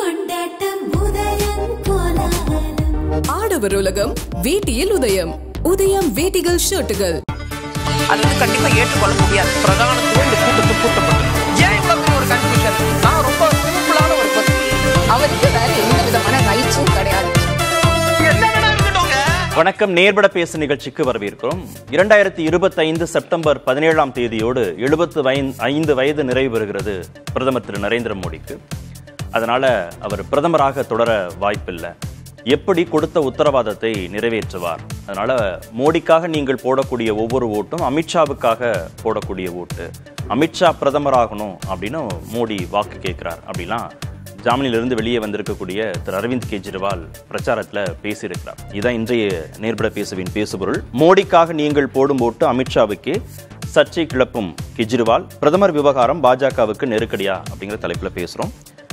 கொண்டாட்டம் உதயம் கோலாகலம் ஆடவர் உலகம் வேட்டியில் உதயம் உதயம் வேட்டிகள் ஷர்ட்டுகள் அது வந்து கண்டிப்பா ஏற்றுக்கொள்ள முடியாது பிரதானத்துவம் இந்த கூட்டத்துக்கு கூட்டப்பட்டது ஏன் இவ்வளவு பெரிய ஒரு கன்ஃபியூஷன் நான் ரொம்ப சிம்பிளான ஒரு பர்சன் அவருக்கு வேற எந்த விதமான ரைட்ஸும் கிடையாது என்ன வேணா இருக்கட்டும்ங்க வணக்கம் நேர்பட பேசு நிகழ்ச்சிக்கு வரவேற்கிறோம் இரண்டாயிரத்தி இருபத்தைந்து செப்டம்பர் பதினேழாம் தேதியோடு எழுபத்து ஐந்து வயது நிறைவு பெறுகிறது பிரதமர் திரு நரேந்திர மோடிக்கு அதனால அவர் பிரதமராக தொடர வாய்ப்பில்லை எப்படி கொடுத்த உத்தரவாதத்தை நிறைவேற்றுவார் அதனால மோடிக்காக நீங்கள் போடக்கூடிய ஒவ்வொரு ஓட்டும் அமித்ஷாவுக்காக போடக்கூடிய ஓட்டு அமித்ஷா பிரதமராகணும் அப்படின்னு மோடி வாக்கு கேட்கிறார் அப்படிலாம் ஜாமீனிலிருந்து வெளியே வந்திருக்கக்கூடிய திரு அரவிந்த் கெஜ்ரிவால் பிரச்சாரத்துல பேசியிருக்கிறார் இதான் இன்றைய நேர்பட பேசுவின் பேசுபொருள் மோடிக்காக நீங்கள் போடும் ஓட்டு அமித்ஷாவுக்கு சர்ச்சை கிளப்பும் கெஜ்ரிவால் பிரதமர் விவகாரம் பாஜகவுக்கு நெருக்கடியா அப்படிங்கிற தலைப்புல பேசுறோம்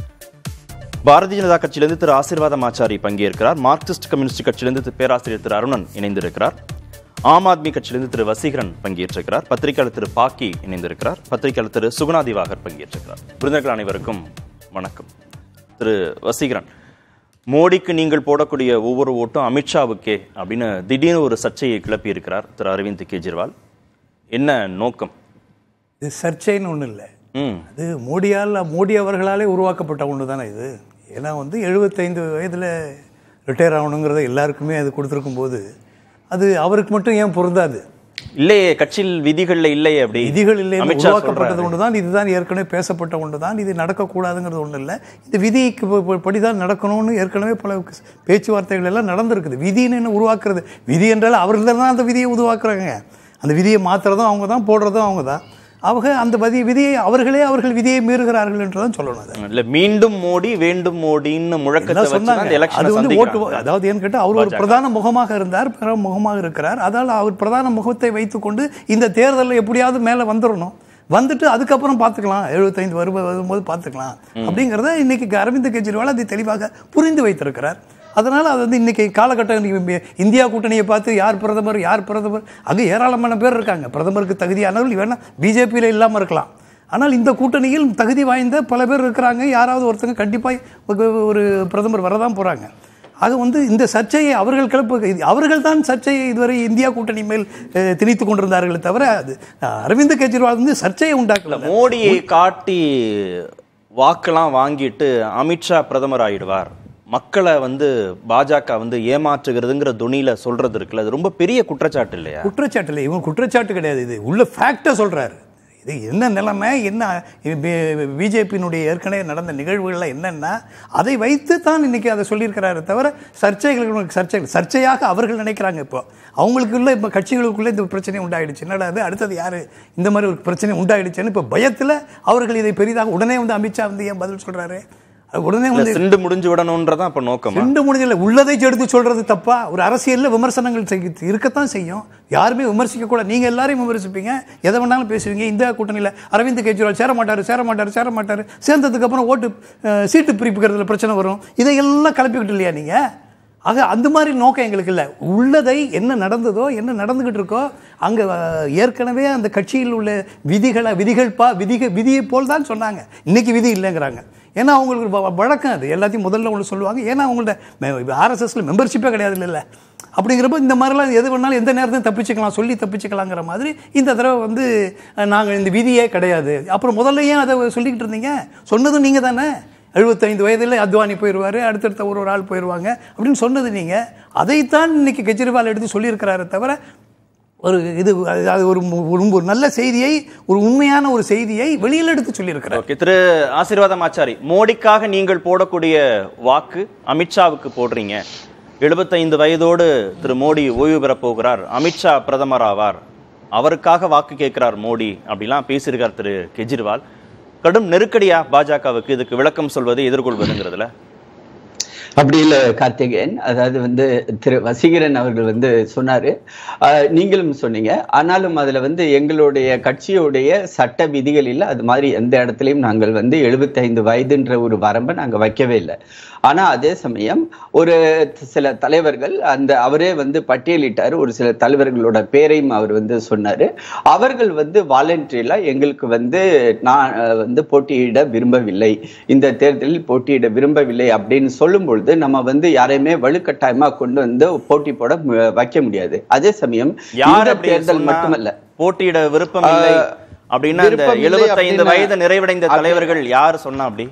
பாரதிய ஜனதா கட்சியிலிருந்து திரு ஆசீர்வாதம் ஆச்சாரி பங்கேற்கிறார் மார்க்சிஸ்ட் கம்யூனிஸ்ட் கட்சியிலிருந்து திரு பேராசிரியர் திரு அருணன் இணைந்திருக்கிறார் ஆம் ஆத்மி கட்சியிலிருந்து திரு வசீகரன் பங்கேற்றிருக்கிறார் பத்திரிகையாளர் திரு பாக்கி இணைந்திருக்கிறார் பத்திரிகையாளர் திரு சுகுணா திவாகர் பங்கேற்றிருக்கிறார் விருந்தினர்கள் அனைவருக்கும் வணக்கம் திரு வசீகரன் மோடிக்கு நீங்கள் போடக்கூடிய ஒவ்வொரு ஓட்டும் அமித்ஷாவுக்கே அப்படின்னு திடீர்னு ஒரு சர்ச்சையை கிளப்பி இருக்கிறார் திரு அரவிந்த் கெஜ்ரிவால் என்ன நோக்கம் இது சர்ச்சைன்னு ஒன்றும் இல்லை ம் அது மோடியால் மோடி அவர்களாலே உருவாக்கப்பட்ட ஒன்று தானே இது ஏன்னா வந்து எழுபத்தைந்து வயதில் ரிட்டையர் ஆகணுங்கிறத எல்லாருக்குமே அது கொடுத்துருக்கும் போது அது அவருக்கு மட்டும் ஏன் பொருந்தாது இல்லையே கட்சியில் விதிகள்ல இல்லையே அப்படி விதிகள் இல்லை அமித்ஷா உருவாக்கப்பட்டது சொல்றாரு. ஒன்று தான் இதுதான் ஏற்கனவே பேசப்பட்ட ஒன்று தான் இது நடக்கக்கூடாதுங்கிறது ஒன்றும் இல்லை இது விதிக்கு ப- ப- படிதான் நடக்கணும்னு ஏற்கனவே பல பேச்சுவார்த்தைகள் எல்லாம் நடந்திருக்குது விதின்னு என்ன உருவாக்குறது விதி என்றால் அவர்கள் தான் அந்த விதியை உருவாக்குறாங்க அந்த விதியை மாத்துறதும் அவங்க தான் போடுறதும் அவங்க தான் அவங்க அந்த விதி விதியை அவர்களே அவர்கள் விதியை மீறுகிறார்கள் என்று தான் சொல்லணும் அதை இல்ல மீண்டும் மோடி வேண்டும் மோடின்னு முழக்கத்தை எல்லாம் வச்சு தான் சொன்னாங்க இந்த எலெக்ஷனை அது வந்து ஓட்டு சந்திக்கிறாங்க. அதாவது ஏன்னு கேட்டால் அவர் ஒரு பாஜக. பிரதான முகமாக இருந்தார் பிற முகமாக இருக்கிறார் அதால் அவர் பிரதான முகத்தை வைத்துக்கொண்டு இந்த தேர்தலில் எப்படியாவது மேலே வந்துடணும் வந்துட்டு அதுக்கப்புறம் பார்த்துக்கலாம் எழுபத்தைந்து வருவ வரும்போது பார்த்துக்கலாம் அப்படிங்கிறத இன்னைக்கு அரவிந்த் கெஜ்ரிவால் அதை தெளிவாக புரிந்து வைத்திருக்கிறார் அதனால் அது வந்து இன்னைக்கு காலகட்டம் இன்னைக்கு இந்தியா கூட்டணியை பார்த்து யார் பிரதமர் யார் பிரதமர் அங்கே ஏராளமான பேர் இருக்காங்க பிரதமருக்கு தகுதியானவர்கள் வேணா பிஜேபியில் இல்லாமல் இருக்கலாம் ஆனால் இந்த கூட்டணியில் தகுதி வாய்ந்த பல பேர் இருக்கிறாங்க யாராவது ஒருத்தங்க கண்டிப்பாக ஒரு பிரதமர் வரதான் போகிறாங்க ஆக வந்து இந்த சர்ச்சையை அவர்கள் கிளப்பு இது- அவர்கள் தான் சர்ச்சையை இதுவரை இந்தியா கூட்டணி மேல் அஹ், திணித்துக் கொண்டிருந்தார்களே தவிர அது அஹ், அரவிந்த் கெஜ்ரிவால் வந்து சர்ச்சையை உண்டாக்கல மோடியை காட்டி வாக்கெல்லாம் வாங்கிட்டு அமித்ஷா பிரதமர் ஆயிடுவார் மக்களை வந்து பாஜக வந்து ஏமாற்றுகிறதுங்கிற துணியில சொல்றது இருக்குல்ல அது ரொம்ப பெரிய குற்றச்சாட்டு இல்லையா குற்றச்சாட்டு இல்லை இவங்க குற்றச்சாட்டு கிடையாது இது உள்ள ஃபேக்டை சொல்றாரு இது என்ன நிலைமை என்ன பிஜேபியினுடைய ஏற்கனவே நடந்த நிகழ்வுகள்லாம் என்னன்னா அதை வைத்து தான் இன்னைக்கு அதை சொல்லியிருக்கிறாரு தவிர சர்ச்சைகள் சர்ச்சைகள் சர்ச்சையாக அவர்கள் நினைக்கிறாங்க இப்போ அவங்களுக்குள்ள இப்போ கட்சிகளுக்குள்ள இந்த பிரச்சனை உண்டாயிடுச்சு என்னடா அது அடுத்தது யாரு இந்த மாதிரி ஒரு பிரச்சனை உண்டாயிடுச்சுன்னு இப்போ பயத்தில் அவர்கள் இதை பெரிதாக உடனே வந்து அமித்ஷா வந்து ஏன் பதில் சொல்றாரு அது உடனே இல்ல வந்து சிண்டு முடிஞ்சு விடணும்ன்றதான் அப்ப நோக்கமா ரெண்டு முடிஞ்சல உள்ளதை எடுத்து சொல்றது தப்பா ஒரு அரசியல்ல விமர்சனங்கள் செய்ய- இருக்கத்தான் செய்யும் யாருமே விமர்சிக்க கூட நீங்க எல்லாரையும் விமர்சிப்பீங்க எதை வேணாலும் பேசுவீங்க இந்த கூட்டணியில அரவிந்த் கெஜ்ரிவால் சேர மாட்டாரு சேர மாட்டாரு சேர மாட்டாரு சேர்ந்ததுக்கு அப்புறம் ஓட்டு அஹ், சீட்டு பிரிப்புக்கிறதுல பிரச்சனை வரும் இதையெல்லாம் கலப்பிக்கிட்டு இல்லையா நீங்க ஆக அந்த மாதிரி நோக்கம் எங்களுக்கு இல்லை உள்ளதை என்ன நடந்ததோ என்ன நடந்துகிட்டு இருக்கோ அங்கே ஏற்கனவே அந்த கட்சியில் உள்ள விதிகளை விதிகள் பா விதிக விதியை போல் தான் சொன்னாங்க இன்னைக்கு விதி இல்லைங்கிறாங்க ஏன்னா அவங்களுக்கு வ- வ- வழக்கம் அது எல்லாத்தையும் முதல்ல ஒன்று சொல்லுவாங்க ஏன்னா அவங்கள்ட்ட ஆர்எஸ்எஸ்ல மெம்பர்ஷிப்பே கிடையாது இல்லைல்ல அப்படிங்கிறப்ப இந்த மாதிரிலாம் எது வேணாலும் எந்த நேரத்தையும் தப்பிச்சுக்கலாம் சொல்லி தப்பிச்சுக்கலாங்கிற மாதிரி இந்த தடவை வந்து நாங்கள் இந்த விதியே கிடையாது அப்புறம் முதல்ல ஏன் அதை சொல்லிக்கிட்டு இருந்தீங்க சொன்னதும் நீங்கள் தானே எழுபத்தைந்து வயதில் அத்வானி போயிடுவார் அடுத்தடுத்த ஒரு ஒரு ஆள் போயிடுவாங்க அப்படின்னு சொன்னது நீங்கள் அதைத்தான் இன்னைக்கு கெஜ்ரிவால் எடுத்து சொல்லியிருக்கிறாரே தவிர ஒரு இது அது- அது ஒரு மு- ஒரு ஒரு நல்ல செய்தியை ஒரு உண்மையான ஒரு செய்தியை வெளியில் எடுத்து சொல்லியிருக்கிறார் ஓகே திரு ஆசீர்வாதம் ஆச்சாரி மோடிக்காக நீங்கள் போடக்கூடிய வாக்கு அமித்ஷாவுக்கு போடுறீங்க எழுபத்தைந்து வயதோடு திரு மோடி ஓய்வு பெறப் போகிறார் அமித்ஷா பிரதமர் ஆவார் அவருக்காக வாக்கு கேட்கிறார் மோடி அப்படிலாம் பேசியிருக்கார் திரு கெஜ்ரிவால் கடும் நெருக்கடியா பாஜகவுக்கு இதுக்கு விளக்கம் சொல்வது எதிர்கொள்வதுங்கிறதுல அப்படி இல்லை கார்த்திகேயன் அதாவது வந்து திரு வசீகரன் அவர்கள் வந்து சொன்னாரு ஆஹ், நீங்களும் சொன்னீங்க ஆனாலும் அதுல வந்து எங்களுடைய கட்சியுடைய சட்ட விதிகளில் அது மாதிரி எந்த இடத்துலையும் நாங்கள் வந்து 75 வயதுன்ற ஒரு வரம்பை நாங்க வைக்கவே இல்லை ஆனா அதே சமயம் ஒரு சில தலைவர்கள் அந்த அவரே வந்து பட்டியலிட்டார் ஒரு சில தலைவர்களோட பேரையும் அவர் வந்து சொன்னாரு அவர்கள் வந்து வாலண்டரியில எங்களுக்கு வந்து நான் அஹ், வந்து போட்டியிட விரும்பவில்லை இந்த தேர்தலில் போட்டியிட விரும்பவில்லை அப்படின்னு சொல்லும் பொழுது நம்ம வந்து யாரையுமே வலுக்கட்டாயமா கொண்டு வந்து போட்டி போட மு- வைக்க முடியாது அதே சமயம் யார் இந்த அப்படி தேர்தல் சொன்னா மட்டுமல்ல போட்டியிட விருப்பம் இல்லை ஆஹ், அப்படின்னா இந்த விருப்பம் இல்லை 75 அப்படின்னா- வயது நிறைவடைந்த அப்படி- தலைவர்கள் யார் சொன்னா அப்படி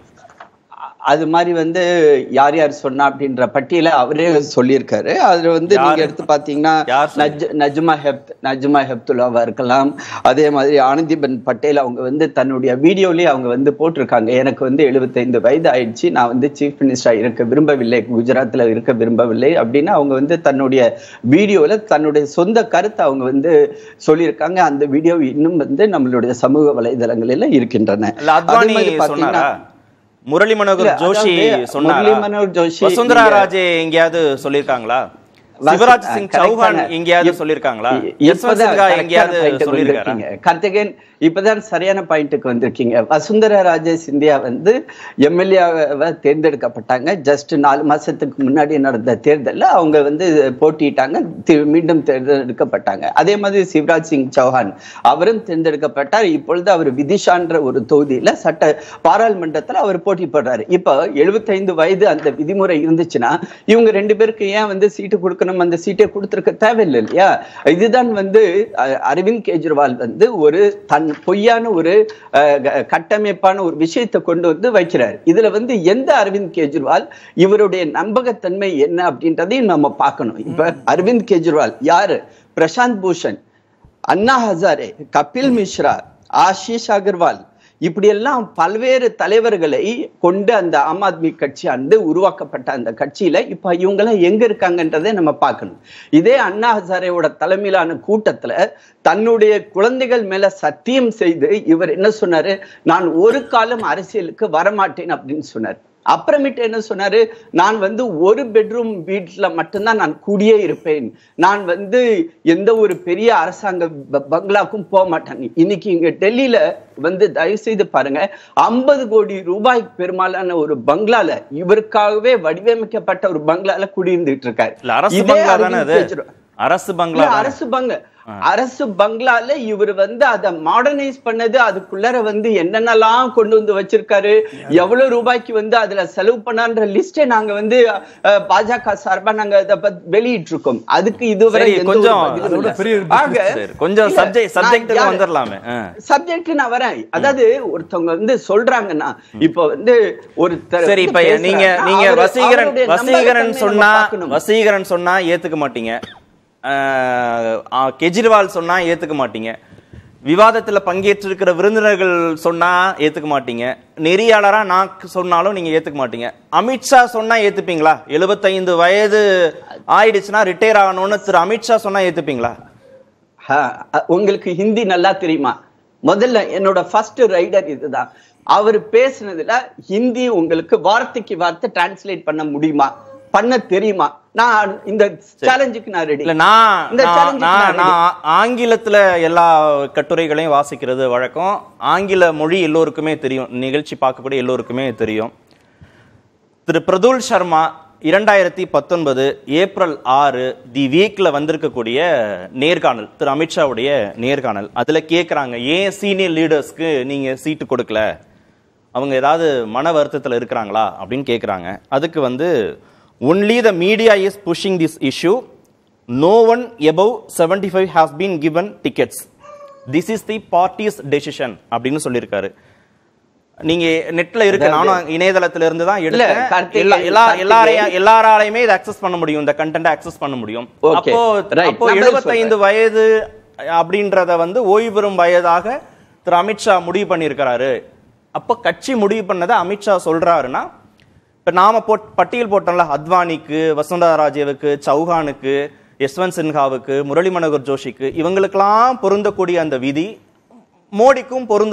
அது மாதிரி வந்து யார் யார் சொன்னா அப்படின்ற பட்டியலை அவரே சொல்லியிருக்காரு அதுல வந்து யாரு? நீங்க எடுத்து பாத்தீங்கன்னா யார் சொன்னா? நஜ் நஜ்மா ஹெப்த் நஜ்மா ஹெப்துல்லாவா இருக்கலாம் அதே மாதிரி ஆனந்திபன் பட்டேல் அவங்க வந்து தன்னுடைய வீடியோலயே அவங்க வந்து போட்டிருக்காங்க எனக்கு வந்து 75 வயது ஆயிடுச்சு நான் வந்து சீஃப் மினிஸ்டரா இருக்க விரும்பவில்லை குஜராத்ல இருக்க விரும்பவில்லை அப்படின்னு அவங்க வந்து தன்னுடைய வீடியோல தன்னுடைய சொந்த கருத்தை அவங்க வந்து சொல்லியிருக்காங்க அந்த வீடியோ இன்னும் வந்து நம்மளுடைய சமூக வலைதளங்களில் இருக்கின்றன இல்ல அதே அத்வானி மாதிரி சொன்னாரா பாத்தீங்கன்னா முரளி மனோகர் இல்ல, ஜோஷி அதாவது சொன்னாரா முரளி மனோகர் ஜோஷி வசுந்தரா நீங்க- ராஜே எங்கேயாவது சொல்லியிருக்காங்களா வச- சிவராஜ் சிங் correct சௌஹான் ஆன- எங்கேயாவது இப்- சொல்லியிருக்காங்களா இ- யஸ்வந்த் இப்பதான் சின்ஹா correct ஆன எங்கேயாவது point க்கு சொல்லியிருக்காரா வந்திருக்கீங்க. கார்த்திகேயன் இப்பதான் சரியான பாயிண்ட்டுக்கு வந்திருக்கீங்க வசுந்தரா ராஜே சிந்தியா வந்து எம்எல்ஏவை தேர்ந்தெடுக்கப்பட்டாங்க ஜஸ்ட் நாலு மாசத்துக்கு முன்னாடி நடந்த தேர்தல்ல அவங்க வந்து போட்டியிட்டாங்க தி- மீண்டும் தேர்ந்தெடுக்கப்பட்டாங்க அதே மாதிரி சிவராஜ் சிங் சௌஹான் அவரும் தேர்ந்தெடுக்கப்பட்டார் இப்பொழுது அவர் விதிஷான்ற ஒரு தொகுதியில சட்ட பாராளுமன்றத்துல அவர் போட்டி போடுறாரு இப்போ 75 வயது அந்த விதிமுறை இருந்துச்சுன்னா இவங்க ரெண்டு பேருக்கு ஏன் வந்து சீட்டு கொடுக்கணும் அந்த சீட்டை கொடுத்துருக்க தேவையில்லை இல்லையா இதுதான் வந்து அஹ், அரவிந்த் கெஜ்ரிவால் வந்து ஒரு தன் பொய்யான ஒரு அஹ், க- கட்டமைப்பான ஒரு விஷயத்தை கொண்டு வந்து வைக்கிறார் இதுல வந்து எந்த அரவிந்த் கெஜ்ரிவால் இவருடைய நம்பகத்தன்மை என்ன அப்படின்றதையும் நம்ம பார்க்கணும் இப்ப அரவிந்த் கெஜ்ரிவால் யாரு பிரசாந்த் பூஷன் அண்ணா ஹசாரே கபில் மிஸ்ரா ஆஷிஷ் அகர்வால் இப்படியெல்லாம் பல்வேறு தலைவர்களை கொண்டு அந்த ஆம் ஆத்மி கட்சி வந்து உருவாக்கப்பட்ட அந்த கட்சியில இப்ப இவங்கெல்லாம் எங்க இருக்காங்கன்றதை நம்ம பார்க்கணும் இதே அண்ணா ஹசாரேவோட தலைமையிலான கூட்டத்துல தன்னுடைய குழந்தைகள் மேல சத்தியம் செய்து இவர் என்ன சொன்னாரு நான் ஒரு காலம் அரசியலுக்கு வரமாட்டேன் அப்படின்னு சொன்னார் அப்புறமேட்டு என்ன சொன்னாரு நான் வந்து ஒரு பெட்ரூம் வீட்டுல மட்டும்தான் நான் கூடியே இருப்பேன் நான் வந்து எந்த ஒரு பெரிய அரசாங்க ப- பங்களாக்கும் போக மாட்டேன் இன்னைக்கு இங்க டெல்லியில வந்து தயவு செய்து பாருங்க ஐம்பது கோடி ரூபாய் பெருமாளான ஒரு பங்களால இவருக்காகவே வடிவமைக்கப்பட்ட ஒரு பங்களால குடியிருந்துட்டு இருக்காரு இல்ல அரசு இதே பங்களா தானே அரவிந்த் அது கெஜ்ரிவால் அரசு பங்களா இல்ல, தானே? அரசு பங்களா அரசு பங்களால இவர் வந்து அதை மாடர்னைஸ் பண்ணது அதுக்குள்ளார வந்து என்னென்னலாம் கொண்டு வந்து வச்சிருக்காரு எவ்வளவு ரூபாய்க்கு வந்து அதுல செலவு பண்ணான்ற லிஸ்டே நாங்க வந்து அஹ், பாஜக சார்பா நாங்க அதை பத்தி வெளியிட்டு இருக்கோம் அதுக்கு இதுவரை சரி, எந்த ஒரு கொஞ்சம் பதிலும் அதோட இல்ல. பெரிய ஆக, சரி, கொஞ்சம் இல்ல, subject- நான் subject க்கு யாரு- வந்துடலாமே. ஆ. சப்ஜெக்ட் நான் வரேன் அதாவது ஒருத்தவங்க வந்து சொல்றாங்கன்னா இப்ப வந்து ஒரு சரி இப்ப நீங்க நீங்க வசீகரன் வசீகரன் சொன்னா வசீகரன் சொன்னா ஏத்துக்க மாட்டீங்க ஆஹ், ஆ, கெஜ்ரிவால் சொன்னா ஏத்துக்க மாட்டீங்க விவாதத்துல பங்கேற்றிருக்கிற விருந்தினர்கள் சொன்னா ஏத்துக்க மாட்டீங்க நெறியாளரா நான் சொன்னாலும் நீங்க ஏத்துக்க மாட்டீங்க அமித்ஷா சொன்னா ஏத்துப்பீங்களா 75 வயது ஆயிடுச்சுன்னா ரிட்டையர் ஆகணும்னு திரு அமித்ஷா சொன்னா ஏத்துப்பீங்களா உங்களுக்கு ஹிந்தி நல்லா தெரியுமா முதல்ல என்னோட ஃபர்ஸ்ட் ரைடர் இதுதான் அவர் பேசுனதுல ஹிந்தி உங்களுக்கு வார்த்தைக்கு வார்த்தை டிரான்ஸ்லேட் பண்ண முடியுமா பண்ண தெரியுமா நான் இந்த சேலஞ்சுக்கு நான் ரெடி இல்ல நான் இந்த நான்- challenge க்கு நான் நான் ready. நான் ஆங்கிலத்துல எல்லா கட்டுரைகளையும் வாசிக்கிறது வழக்கம் ஆங்கில மொழி எல்லோருக்குமே தெரியும் நிகழ்ச்சி பார்க்கக்கூடிய எல்லோருக்குமே தெரியும் திரு பிரதுல் சர்மா இரண்டாயிரத்தி பத்தொன்பது ஏப்ரல் ஆறு தி வீக்ல வந்திருக்கக்கூடிய நேர்காணல் திரு அமித்ஷாவுடைய நேர்காணல் அதுல கேக்குறாங்க ஏன் சீனியர் லீடர்ஸ்க்கு நீங்க சீட்டு கொடுக்கல அவங்க ஏதாவது மன வருத்தத்தில் இருக்கிறாங்களா அப்படின்னு கேட்குறாங்க அதுக்கு வந்து only the media is pushing this issue no one above seventy five has been given tickets this is the party's decision அப்படின்னு சொல்லியிருக்காரு நீங்க நெட்ல இருக்கு நானும் இணையதளத்துல இருந்து தான் எடுத்தேன் கார்த்திகேயன், எல்லா எல்லா கார்த்திகேயன். எல்லாரையும் எல்லாராலையுமே இதை அக்சஸ் பண்ண முடியும் இந்த கண்டென்ட் அக்சஸ் பண்ண முடியும் Okay, அப்போ right. அப்போ நான் பதில் எழுபத்தைந்து வயது அப்படின்றத வந்து ஓய்வு பெறும் வயதாக திரு அமித்ஷா முடிவு பண்ணியிருக்கிறாரு அப்போ கட்சி முடிவு பண்ணதை அமித்ஷா சொல்றாருன்னா இப்ப நாம போட் பட்டியல் போட்டோம்ல அத்வானிக்கு வசுந்தரா ராஜேவுக்கு சௌஹானுக்கு யஸ்வந்த் சின்ஹாவுக்கு முரளி மனோகர் ஜோஷிக்கு இவங்களுக்கெல்லாம் பொருந்தக்கூடிய அந்த விதி மோடிக்கும் பொருந்துமா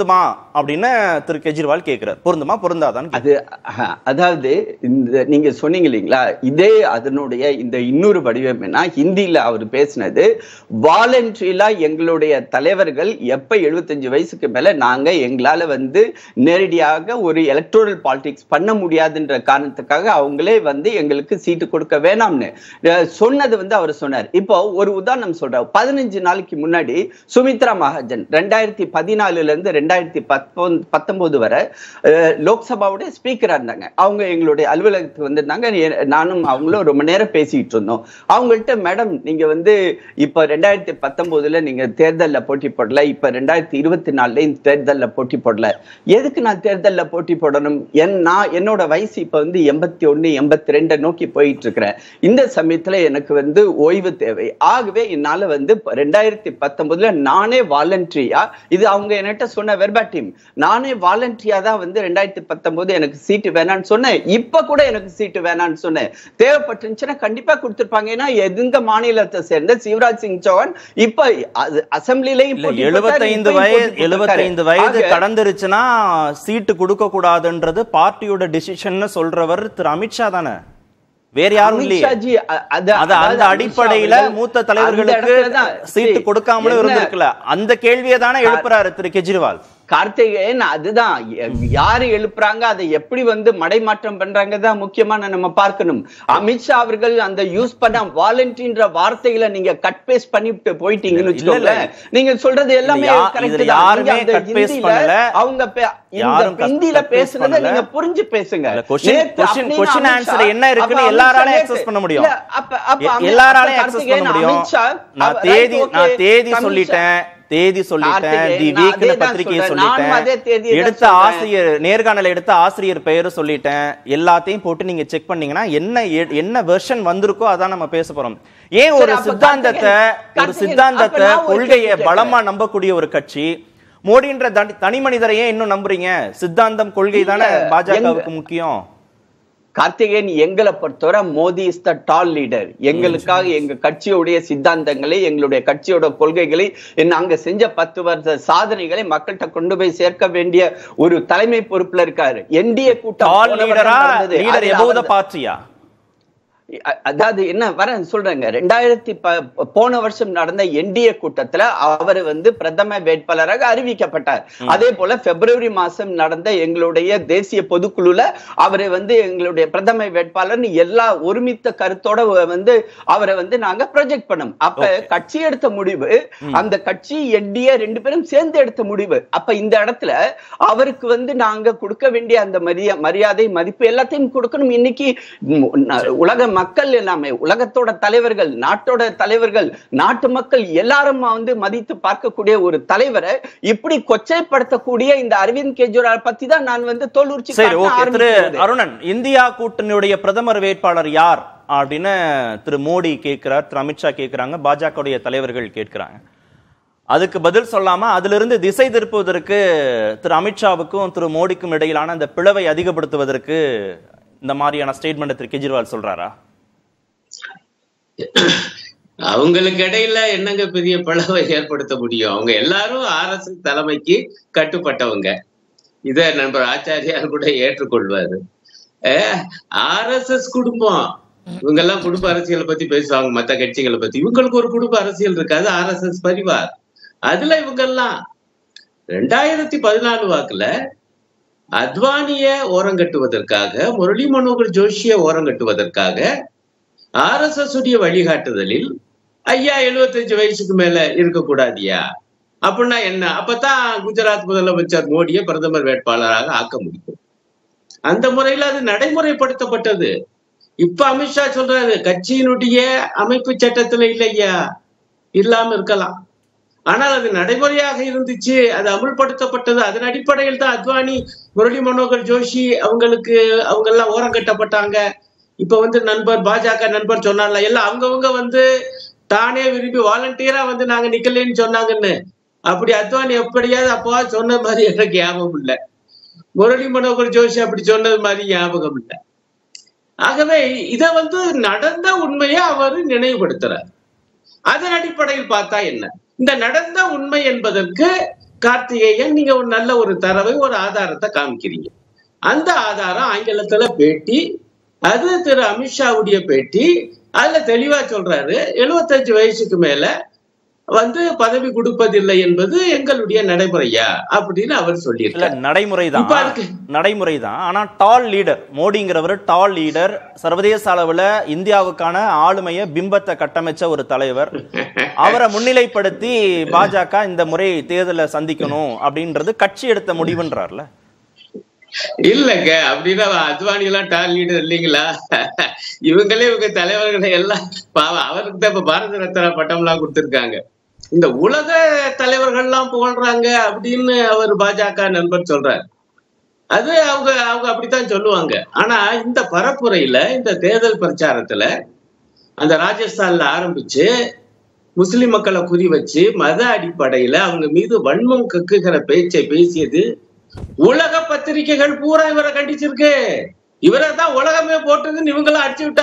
அப்படின்னு திரு கெஜ்ரிவால் கேட்கிறார் பொருந்துமா பொருந்தாதான்னு அது அஹ், அதாவது இந்த நீங்க சொன்னீங்க இல்லைங்களா இதே அதனுடைய இந்த இன்னொரு வடிவம் என்ன ஹிந்தியில அவர் பேசினது வாலண்டரிலா எங்களுடைய தலைவர்கள் எப்ப 75 வயசுக்கு மேல நாங்க எங்களால வந்து நேரடியாக ஒரு எலக்டோரல் பாலிடிக்ஸ் பண்ண முடியாதுன்ற காரணத்துக்காக அவங்களே வந்து எங்களுக்கு சீட்டு கொடுக்க வேணாம்னு அஹ், சொன்னது வந்து அவர் சொன்னார் இப்போ ஒரு உதாரணம் சொல்றார் பதினஞ்சு நாளைக்கு முன்னாடி சுமித்ரா மகாஜன் ரெண்டாயிரத்தி பதினாலுல இருந்து ரெண்டாயிரத்தி பத்தொன்பது பத்தொன்பது வரை அஹ், லோக்சபாவுடைய ஸ்பீக்கரா இருந்தாங்க அவங்க எங்களுடைய அலுவலகத்துக்கு வந்திருந்தாங்க எ- நானும் அவங்களும் ரொம்ப நேரம் பேசிட்டு இருந்தோம் அவங்கள்ட்ட மேடம் நீங்க வந்து இப்ப ரெண்டாயிரத்தி பத்தொன்பதுல நீங்க தேர்தல்ல போட்டி போடல இப்ப ரெண்டாயிரத்தி இருபத்தி நாலுல இந்த தேர்தல்ல போட்டி போடல எதுக்கு நான் தேர்தல்ல போட்டி போடணும் என் நான் என்னோட வயசு இப்ப வந்து எண்பத்தி ஒண்ணு எண்பத்தி ரெண்டை நோக்கி போயிட்டு இருக்கிறேன் இந்த சமயத்துல எனக்கு வந்து ஓய்வு தேவை ஆகவே என்னால வந்து ரெண்டாயிரத்தி பத்தொன்பதுல நானே வாலண்டரியா இது அவங்க என்கிட்ட சொன்ன வெர்பா டீம் நானே வாலண்டரியா தான் வந்து ரெண்டாயிரத்தி பத்தொன்பது எனக்கு சீட்டு வேணாம்னு சொன்னேன் இப்ப கூட எனக்கு சீட்டு வேணாம்னு சொன்னேன் தேவைப்பட்டுச்சுன்னா கண்டிப்பா கொடுத்திருப்பாங்க ஏன்னா எதுங்க மாநிலத்தை சேர்ந்த சிவராஜ் சிங் சௌஹான் இப்ப அது அசம்பிளிலையும் இல்ல போட்டி போட்டாரு, எழுபத்தைந்து இப்பயும் வயது போட்டி எழுபத்தைந்து போட்டிருக்காரு. வயது ஆக, கடந்துருச்சுன்னா சீட்டு கொடுக்க கூடாதுன்றது பார்ட்டியோட டிசிஷன் சொல்றவர் திரு அமித்ஷா தானே வேற யாரும் இல்லையே அமித்ஷாஜி அ- அது- அது அதாவது அந்த அமித்ஷா அடிப்படையில அவர்கள் மூத்த அந்த தலைவர்களுக்கு இடத்துல தான் சீட்டு சரி, கொடுக்காமலும் என்ன- இருந்திருக்கல அந்த கேள்வியை தானே எழுப்புறாரு திரு கெஜ்ரிவால் கார்த்திகேயன் அதுதான் எ- யாரு எழுப்புறாங்க அதை எப்படி வந்து மடைமாற்றம் பண்றாங்க தான் முக்கியமான நம்ம பார்க்கணும் அமித்ஷா அவர்கள் அந்த யூஸ் பண்ண வாலண்டின்ற வார்த்தைகளை நீங்க கட் பேஸ்ட் பண்ணிட்டு போயிட்டீங்கன்னு இல்ல, இல்ல. வச்சுக்கோங்களேன் நீங்க சொல்றது எல்லாமே யா- correct இதுல தான். யாருமே நீங்க அந்த cut paste ஹிந்தில பண்ணல. அவங்க பே- இந்த யாரும் cut- ஹிந்தில cut paste பேசுறத பண்ணல. நீங்க புரிஞ்சு பேசுங்க இல்ல, question- நேத்து question- அப்படின்னா question அமித்ஷா- answer என்ன இருக்குன்னு அப்ப எல்லாராலையும் அமித்ஷா access பண்ண முடியும். இல்ல, அப்ப- அப்ப எ- அமித்- எல்லாராலையும் அப்ப access பண்ண கார்த்திகேயன் முடியும் அமித்ஷா, நான் அவ- தேதி right, நான் okay. தேதி அமித்ஷா- சொல்லிட்டேன் தேதி சொல்லிட்டேன் கார்த்திகேயன், தி நான் வீக்னு அதே தான் பத்திரிகையை சொல்றேன். நானும் அதே சொல்லிட்டேன் தேதியை தான் எடுத்த சொல்றேன். ஆசிரியர் நேர்காணல எடுத்த ஆசிரியர் பெயரை சொல்லிட்டேன் எல்லாத்தையும் போட்டு நீங்க செக் பண்ணீங்கன்னா என்ன எ- என்ன வெர்ஷன் வந்திருக்கோ அதான் நம்ம பேச போறோம் ஏன் ஒரு சரி, அப்ப சித்தாந்தத்தை கார்த்திகேயன், ஒரு கார்த்திகேயன், சித்தாந்தத்தை அப்ப நான் ஒரு கொள்கையை கேள்வி பலமா நம்பக்கூடிய ஒரு கட்சி மோடின்ற தனி- தனி மனிதரை ஏன் இன்னும் நம்புறீங்க சித்தாந்தம் கொள்கை தானே இல்ல, பாஜகவுக்கு எங்க- முக்கியம் கார்த்திகேயன் எங்களை பொறுத்தவரை Modi is the tall leader எங்களுக்காக எங்க கட்சியுடைய சித்தாந்தங்களை எங்களுடைய கட்சியோட கொள்கைகளை நாங்க செஞ்ச பத்து வருஷ சாதனைகளை மக்கள்கிட்ட கொண்டு போய் சேர்க்க வேண்டிய ஒரு தலைமை பொறுப்புல இருக்காரு என்டிஏ கூட்டம் டால் போன வருடம் லீடரா நடந்தது. லீடர் அதுல எபோத அவர் பார்ட்டியா அ- அதாவது என்ன வரேன் சொல்றேங்க ரெண்டாயிரத்தி ப- போன வருஷம் நடந்த என்டிஏ கூட்டத்துல அவர் வந்து பிரதம வேட்பாளராக அறிவிக்கப்பட்டார் அதே போல பிப்ரவரி மாசம் நடந்த எங்களுடைய தேசிய பொதுக்குழுல அவரை வந்து எங்களுடைய பிரதம வேட்பாளர்னு எல்லா ஒருமித்த கருத்தோட வந்து அவரை வந்து நாங்க ப்ரொஜெக்ட் பண்ணோம் அப்ப கட்சி எடுத்த முடிவு அந்த கட்சி என்டிஏ ரெண்டு பேரும் சேர்ந்து எடுத்த முடிவு அப்ப இந்த இடத்துல அவருக்கு வந்து நாங்க கொடுக்க வேண்டிய அந்த மரியா மரியாதை மதிப்பு எல்லாத்தையும் கொடுக்கணும் இன்னைக்கு ம், ந- உலக மக்கள் எல்லாமே உலகத்தோட தலைவர்கள் நாட்டோட தலைவர்கள் நாட்டு மக்கள் எல்லாரும் வந்து மதித்து பார்க்கக்கூடிய ஒரு தலைவரை இப்படி கொச்சைப்படுத்தக்கூடிய இந்த அரவிந்த் கெஜ்ரிவால் பத்தி தான் நான் வந்து தோலுரிச்சு சரி காட்ட ஓகே திரு ஆரம்பிக்கிறது. அருணன் இந்தியா கூட்டணியுடைய பிரதமர் வேட்பாளர் யார் அப்படின்னு திரு மோடி கேட்கிறார் திரு அமித்ஷா கேட்கிறாங்க பாஜகவுடைய தலைவர்கள் கேட்கிறாங்க அதுக்கு பதில் சொல்லாம அதிலிருந்து திசை திருப்புவதற்கு திரு அமித்ஷாவுக்கும் திரு மோடிக்கும் இடையிலான அந்த பிளவை அதிகப்படுத்துவதற்கு இந்த மாதிரியான ஸ்டேட்மெண்ட் திரு கெஜ்ரிவால் சொல்றாரா அவங்களுக்கு இடையில என்னங்க பெரிய பிளவை ஏற்படுத்த முடியும் அவங்க எல்லாரும் ஆர்எஸ் தலைமைக்கு கட்டுப்பட்டவங்க இத நண்பர் ஆச்சாரியார் கூட ஏற்றுக்கொள்வாரு ஆர்எஸ்எஸ் குடும்பம் இவங்க எல்லாம் குடும்ப அரசியலை பத்தி பேசுவாங்க மத்த கட்சிகளை பத்தி இவங்களுக்கு ஒரு குடும்ப அரசியல் இருக்காது ஆர்எஸ்எஸ் பரிவார் அதுல இவங்க எல்லாம் ரெண்டாயிரத்தி பதினாலு வாக்குல அத்வானிய ஓரங்கட்டுவதற்காக முரளி மனோகர் ஜோஷிய ஓரங்கட்டுவதற்காக ஆர்எஸ்எஸ் உடைய வழிகாட்டுதலில் ஐயா 75 வயசுக்கு மேல இருக்கக்கூடாதியா அப்படின்னா என்ன அப்பதான் குஜராத் முதலமைச்சர் மோடியை பிரதமர் வேட்பாளராக ஆக்க முடியும் அந்த முறையில அது நடைமுறைப்படுத்தப்பட்டது இப்ப அமித்ஷா சொல்றாரு கட்சியினுடைய அமைப்பு சட்டத்துல இல்லையா இல்லாம இருக்கலாம் ஆனால் அது நடைமுறையாக இருந்துச்சு அது அமுல்படுத்தப்பட்டது அதன் அடிப்படையில் தான் அத்வானி முரளி மனோகர் ஜோஷி அவங்களுக்கு அவங்க எல்லாம் ஓரம் கட்டப்பட்டாங்க இப்ப வந்து நண்பர் பாஜக நண்பர் சொன்னார்ல எல்லாம் அவங்கவங்க வந்து தானே விரும்பி வாலண்டியரா வந்து நாங்க நிக்கலன்னு சொன்னாங்கன்னு அப்படி அத்வானி எப்படியாவது அப்போ சொன்ன மாதிரி எனக்கு ஞாபகம் இல்லை முரளி மனோகர் ஜோஷி அப்படி சொன்னது மாதிரி ஞாபகம் இல்லை ஆகவே இத வந்து நடந்த உண்மையை அவர் நினைவுபடுத்துறார் அதன் அடிப்படையில் பார்த்தா என்ன இந்த நடந்த உண்மை என்பதற்கு கார்த்திகேயன் நீங்க ஒரு நல்ல ஒரு தரவை ஒரு ஆதாரத்தை காமிக்கிறீங்க அந்த ஆதாரம் ஆங்கிலத்துல பேட்டி அது திரு அமித்ஷாவுடைய பேட்டி அதுல தெளிவா சொல்றாரு 75 வயசுக்கு மேல வந்து பதவி கொடுப்பதில்லை என்பது எங்களுடைய நடைமுறையா அப்படின்னு அவர் இல்ல சொல்லியிருக்காரு நடைமுறை இப்ப தான் அதுக்கு- நடைமுறை தான் ஆனா டால் லீடர் மோடிங்கிறவர் டால் லீடர் சர்வதேச அளவுல இந்தியாவுக்கான ஆளுமைய பிம்பத்தை கட்டமைச்ச ஒரு தலைவர் அவரை முன்னிலைப்படுத்தி பாஜக இந்த முறை தேர்தலை சந்திக்கணும் அப்படின்றது கட்சி எடுத்த முடிவுன்றார்ல இல்லங்க அப்படின்னா அத்வானி எல்லாம் டால் லீடர் இல்லைங்களா இவங்களே இவங்க தலைவர்களை எல்லாம் பாவம் அவருக்கு தான் இப்ப பாரத ரத்னா பட்டம் எல்லாம் கொடுத்திருக்காங்க இந்த உலக தலைவர்கள்லாம் புகழ்றாங்க அப்படின்னு அவர் பாஜக நண்பர் சொல்றாரு அது அவங்க அவங்க அப்படித்தான் சொல்லுவாங்க ஆனா இந்த பரப்புரையில இந்த தேர்தல் பிரச்சாரத்துல அந்த ராஜஸ்தான்ல ஆரம்பிச்சு முஸ்லிம் மக்களை குறி வச்சு மத அடிப்படையில அவங்க மீது வன்மம் கக்குகிற பேச்சை பேசியது உலக பத்திரிகைகள் பூரா இவரை கண்டிச்சிருக்கு இவரை தான் உலகமே போட்டதுன்னு இவங்களாம் அடிச்சு விட்டா